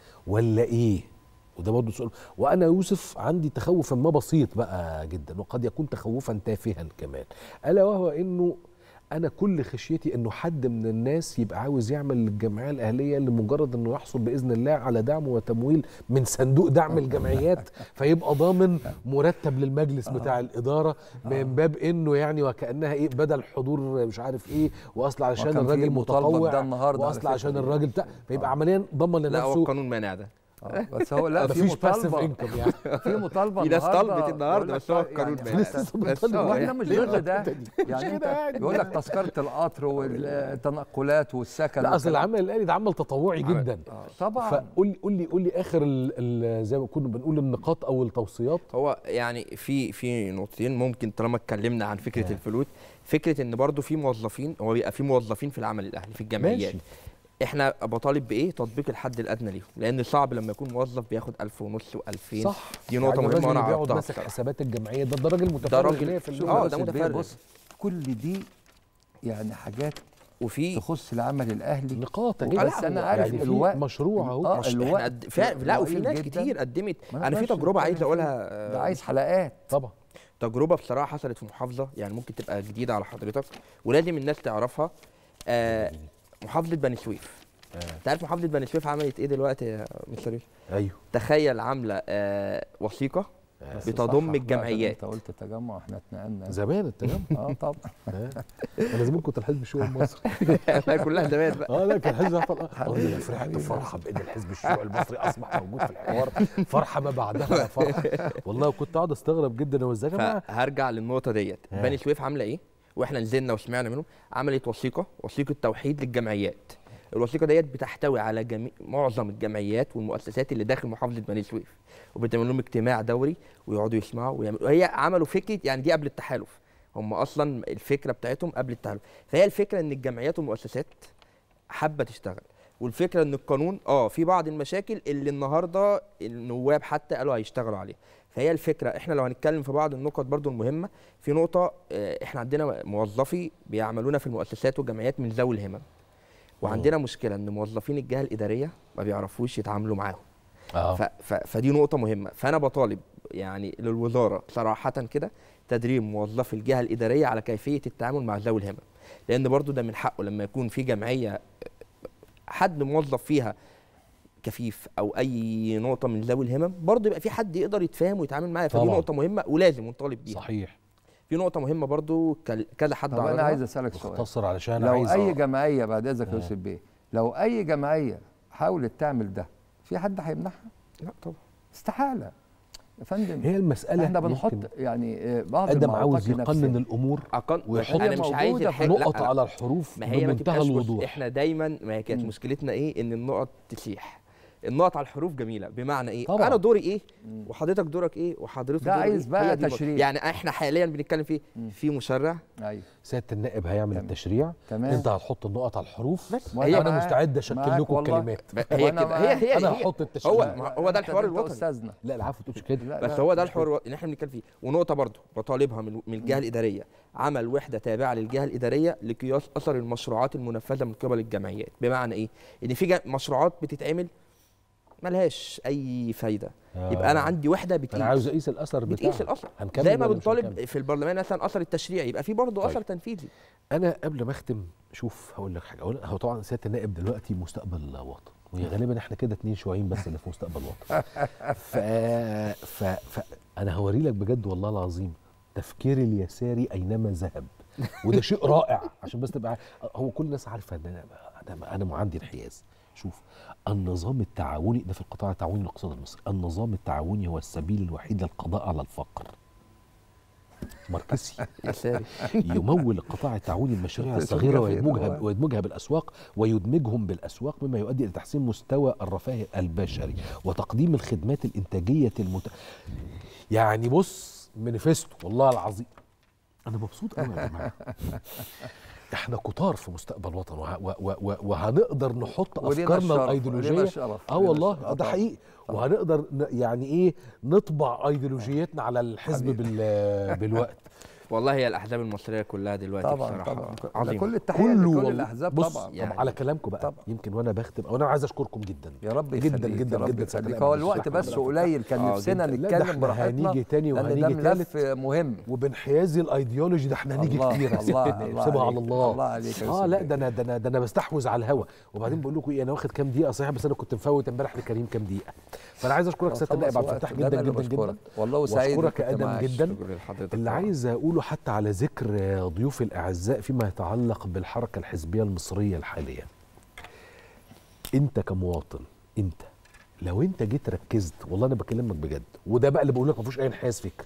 ولا ايه وده برضه سؤال وانا يوسف عندي تخوفا ما بسيط بقى جدا وقد يكون تخوفا تافها كمان الا وهو انه انا كل خشيتي انه حد من الناس يبقى عاوز يعمل الجمعيه الاهليه لمجرد انه يحصل باذن الله على دعم وتمويل من صندوق دعم الجمعيات فيبقى ضامن مرتب للمجلس بتاع الاداره من باب انه يعني وكانها ايه بدل حضور مش عارف ايه واصل علشان وكان في الراجل مطالبة متطوع ده النهاردة على واصل فكرة. عشان الراجل بتاع فيبقى عمليا ضمن لا هو لنفسه القانون مانع ده آه، بس هو لا في مفيش passive مطالبه income يعني في مطالبه في ناس النهارده طلبت النهارده يقول لك بس هو طيب القانون يعني مانع لسه بس بطلب. هو واحنا يعني مش ليه ضد ده الغلطة دي؟ يعني مش انت كده يعني. بيقول لك تذكره القطر والتنقلات والسكن لا اصل والكلام. العمل الاهلي ده عمل تطوعي جدا آه، طبعا فقول لي قول لي قول لي اخر ال ال زي ما كنا بنقول النقاط او التوصيات هو يعني في في نقطتين ممكن طالما اتكلمنا عن فكره آه. الفلوس فكره ان برضو في موظفين هو بيبقى في موظفين في العمل الاهلي في الجمعيات ماشي. احنا بطالب بايه تطبيق الحد الادنى ليهم لان صعب لما يكون موظف بياخد 1000 ونص و2000 صح دي نقطه يعني مهمه الراجل وانا اللي بيقعد عرفتها ماسك بصراحة. حسابات الجمعيه ده ده راجل متفرغ راجل- 100% شوف اه يا ده يوسف بيه، متفرغ. بص كل دي يعني حاجات وفي تخص العمل الاهلي نقاط بس كده أنا عارف يعني في الوقت- مشروع اهو آه، مش احنا الوقت قد... فع... لا وفي قليل ناس جداً. كتير قدمت ما انا في نقدرش تجربه عايز نتكلم اقولها فيه. ده آه، عايز حلقات طبعا تجربه بصراحه حصلت في محافظه يعني ممكن تبقى جديده على حضرتك ولازم الناس تعرفها آه محافظه بني سويف انت عارف محافظه بني سويف عملت ايه دلوقتي يا مستر يوسف ايوه تخيل عامله آه وثيقه بس بتضم صح، لا، ده الجمعيات. انت قلت تجمع احنا اتنقلنا زمان التمام اه طبعا آه. انا زمان كنت الحزب الشيوعي المصري كلها زمان بقى اه لا كان حزب احمد اه حبيبي، انا فرحت حبيبي. فرحه بان الحزب الشيوعي المصري اصبح موجود في الحوار فرحه ما بعدها فرحه والله كنت قاعد استغرب جدا هو ازاي يا جماعه فهرجع للنقطه ديت آه. بني سويف عامله ايه واحنا نزلنا وسمعنا منهم عملت وثيقه وثيقه توحيد للجمعيات الوثيقه ديت بتحتوي على جميع معظم الجمعيات والمؤسسات اللي داخل محافظه بني سويف وبتعمل لهم اجتماع دوري ويقعدوا يسمعوا ويعملوا هي عملوا فكره يعني دي قبل التحالف هم اصلا الفكره بتاعتهم قبل التحالف فهي الفكره ان الجمعيات والمؤسسات حابه تشتغل والفكره ان القانون اه في بعض المشاكل اللي النهارده النواب حتى قالوا هيشتغلوا عليها فهي الفكره احنا لو هنتكلم في بعض النقط برضو المهمه في نقطه آه، احنا عندنا موظفي بيعملون في المؤسسات والجمعيات من ذوي الهمم وعندنا مشكله ان موظفين الجهه الاداريه ما بيعرفوش يتعاملوا معاهم اه ف ف فدي نقطه مهمه فانا بطالب يعني للوزاره صراحه كده تدريب موظفي الجهه الاداريه على كيفيه التعامل مع ذوي الهمم لان برضو ده من حقه لما يكون في جمعيه حد موظف فيها كفيف او اي نقطه من ذوي الهمم برضه يبقى في حد يقدر يتفاهم ويتعامل معايا فدي طبعاً. نقطه مهمه ولازم نطالب بيها صحيح في نقطه مهمه برضه كل- كذا حد طب انا عرضها. عايز اسالك سؤال مختصر علشان لو عايز اي آه. جمعيه بعد اذنك يا آه. يوسف بيه لو اي جمعيه حاولت تعمل ده في حد هيمنعها لا طبعا استحاله يا فندم هي المساله احنا بنحط يمكن يعني آه، بعض ادم المعوقات عاوز يقنن النفسية. الامور أقل... ويحط انا مش عايز موجودة في الحاجة- نقط لا، على الحروف ما هي ما بمنتهى تبقاش بص، الوضوح احنا دايما ما هي كانت مم. مشكلتنا ايه ان النقط تسيح النقط على الحروف جميله بمعنى ايه طبعاً. انا دوري ايه مم. وحضرتك دورك ايه وحضرتك ده دورك عايز إيه؟ بقى هي دي النقطة. تشريع. يعني احنا حاليا بنتكلم في مم. في مشرع ايوه سياده النائب هيعمل تمام. التشريع تمام انت هتحط النقط على الحروف بس وأنا هي انا معاك- مستعد اشكل معاك لكم والله. الكلمات هي وأنا كده هي هي انا هي هحط التشريع هو لا، ما هو ده أنت- الحوار أنت الوطني. استاذنا لا العفو تقولش كده لا، بس لا، هو ده مش الحوار الو- اللي احنا بنتكلم فيه ونقطه برضه بطالبها من من الجهه الاداريه عمل وحده تابعه للجهه الاداريه لقياس اثر المشروعات المنفذه من قبل الجمعيات بمعنى ايه ان في جا- مشروعات بتتعمل ملهاش اي فايده يبقى انا عندي وحده بتقيس انا عاوز اقيس الاثر بتاعها بتقيس الاثر هنكمل زي ما ولا مش بنطالب هنكمل؟ في البرلمان مثلا اثر التشريع يبقى في برضه طيب. اثر تنفيذي انا قبل ما اختم شوف هقول لك حاجه أولا هو طبعا سياده النائب دلوقتي مستقبل وطن وهي غالبا احنا كده اتنين شويين بس اللي في مستقبل وطن ف... ف... ف... انا هوري لك بجد والله العظيم تفكير اليساري اينما ذهب وده شيء رائع عشان بس تبقى عارف- هو كل الناس عارفه ان انا انا انا عندي انحياز شوف النظام التعاوني ده في القطاع التعاوني للاقتصاد المصري النظام التعاوني هو السبيل الوحيد للقضاء على الفقر ماركسي يساري يمول القطاع التعاوني المشاريع شفت الصغيره شفت فين ويدمجها هو؟ ويدمجها بالاسواق ويدمجهم بالاسواق مما يؤدي الى تحسين مستوى الرفاه البشري وتقديم الخدمات الانتاجيه المت... يعني بص مانيفستو والله العظيم انا مبسوط قوي يا جماعه احنا كتار في مستقبل وطن وه... و... و... و... وهنقدر نحط ولينا افكارنا الشرف، ولينا الايديولوجيه الشرف، اه ولينا والله الشرف. آه ده طبعاً. حقيقي وهنقدر ن... يعني ايه نطبع ايديولوجيتنا على الحزب حبيبي. بال... بالوقت والله هي الاحزاب المصريه كلها دلوقتي طبعا بصراحه طبعا عظيمه كل التحيه كله لكل والله. الاحزاب بص طبعا يعني طب على كلامكم بقى طبعا. يمكن وانا بختم وانا عايز اشكركم جدا يا رب جدا يخليك، جدا يا رب جدا يخليك صدقني. هو مش الوقت لحمة بس ولا قليل كان آه، نفسنا جداً. لا، ده نتكلم احنا براحتنا هنيجي تاني لان وهنيجي ده ملف تالت مهم وبانحيازي الايديولوجي ده احنا هنيجي الله- كتير يا الله- سيدنا. الله سيبها على عليك. الله الله عليك يا اه يوسف لا بيه. ده انا ده انا ده انا بستحوذ على الهوا وبعدين بقول لكم ايه انا واخد كام دقيقه صحيح بس انا كنت مفوت امبارح لكريم كام دقيقه فانا عايز اشكرك سياده النائب عبد الفتاح ده جدا أنا اللي جدا جدا بشكرك. والله سعيد واشكرك إني يا كنت ادم معاك. جدا شكرا لحضرتك اللي طبعاً. عايز اقوله حتى على ذكر آه، ضيوفي الاعزاء فيما يتعلق بالحركه الحزبيه المصريه الحاليه انت كمواطن انت لو انت جيت ركزت والله انا بكلمك بجد وده بقى اللي بقول لك ما فيهوش اي انحياز فكري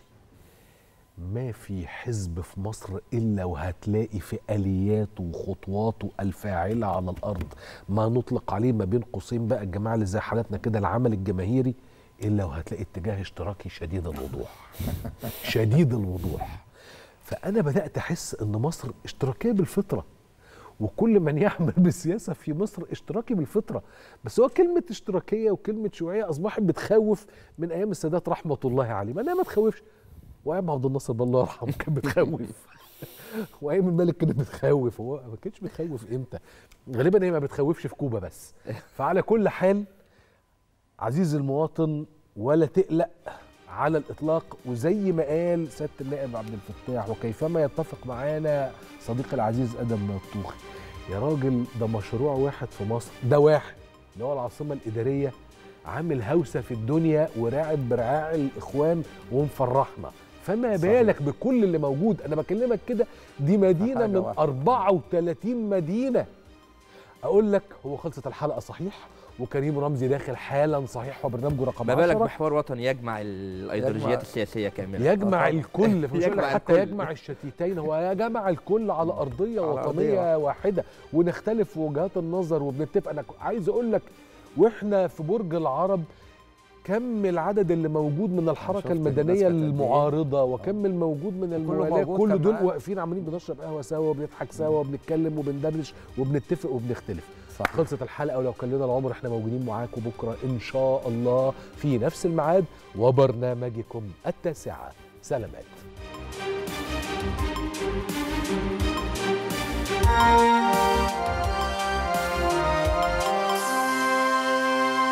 ما في حزب في مصر الا وهتلاقي في الياته وخطواته الفاعله على الارض ما نطلق عليه ما بين قوسين بقى الجماعه اللي زي حالتنا كده العمل الجماهيري الا وهتلاقي اتجاه اشتراكي شديد الوضوح شديد الوضوح فانا بدات احس ان مصر اشتراكيه بالفطره وكل من يعمل بالسياسه في مصر اشتراكي بالفطره بس هو كلمه اشتراكيه وكلمه شيوعيه اصبحت بتخوف من ايام السادات رحمه الله عليه ما انا ما تخوفش وايام عبد الناصر الله يرحمه كان بتخوف وايام الملك كانت بتخوف هو ما كانتش بتخوف امتى غالبا هي ما بتخوفش في كوبا بس فعلى كل حال عزيزي المواطن ولا تقلق على الاطلاق وزي ما قال سياده النائب عبد الفتاح وكيفما يتفق معانا صديقي العزيز ادم الطوخي يا راجل ده مشروع واحد في مصر ده واحد اللي هو العاصمه الاداريه عامل هوسه في الدنيا وراعب برعاع الاخوان ومفرحنا فما صحيح. بالك بكل اللي موجود انا بكلمك كده دي مدينه حاجة من واحدة. 34 مدينه اقول لك هو خلصت الحلقه صحيح وكريم رمزي داخل حالا صحيح وبرنامجه رقم ما بالك 10 بحوار وطن يجمع الايديولوجيات يجمع- السياسيه كامله يجمع الكل مش يقول لك يجمع حتى الكل. يجمع الشتيتين هو جمع الكل على ارضيه على وطنيه أرضية واحده ونختلف في وجهات النظر وبنتفق انا عايز اقول لك واحنا في برج العرب كم العدد اللي موجود من الحركه شفت الناس المدنيه كانت قد إيه؟ المعارضه وكم الموجود من الموالاه موجود كل كان دول معانا. واقفين عمالين بنشرب قهوه سوا وبنضحك سوا وبنتكلم وبندردش وبنتفق وبنختلف صح خلصت الحلقه ولو كان لنا العمر احنا موجودين معاكم بكره ان شاء الله في نفس الميعاد وبرنامجكم التاسعه سلامات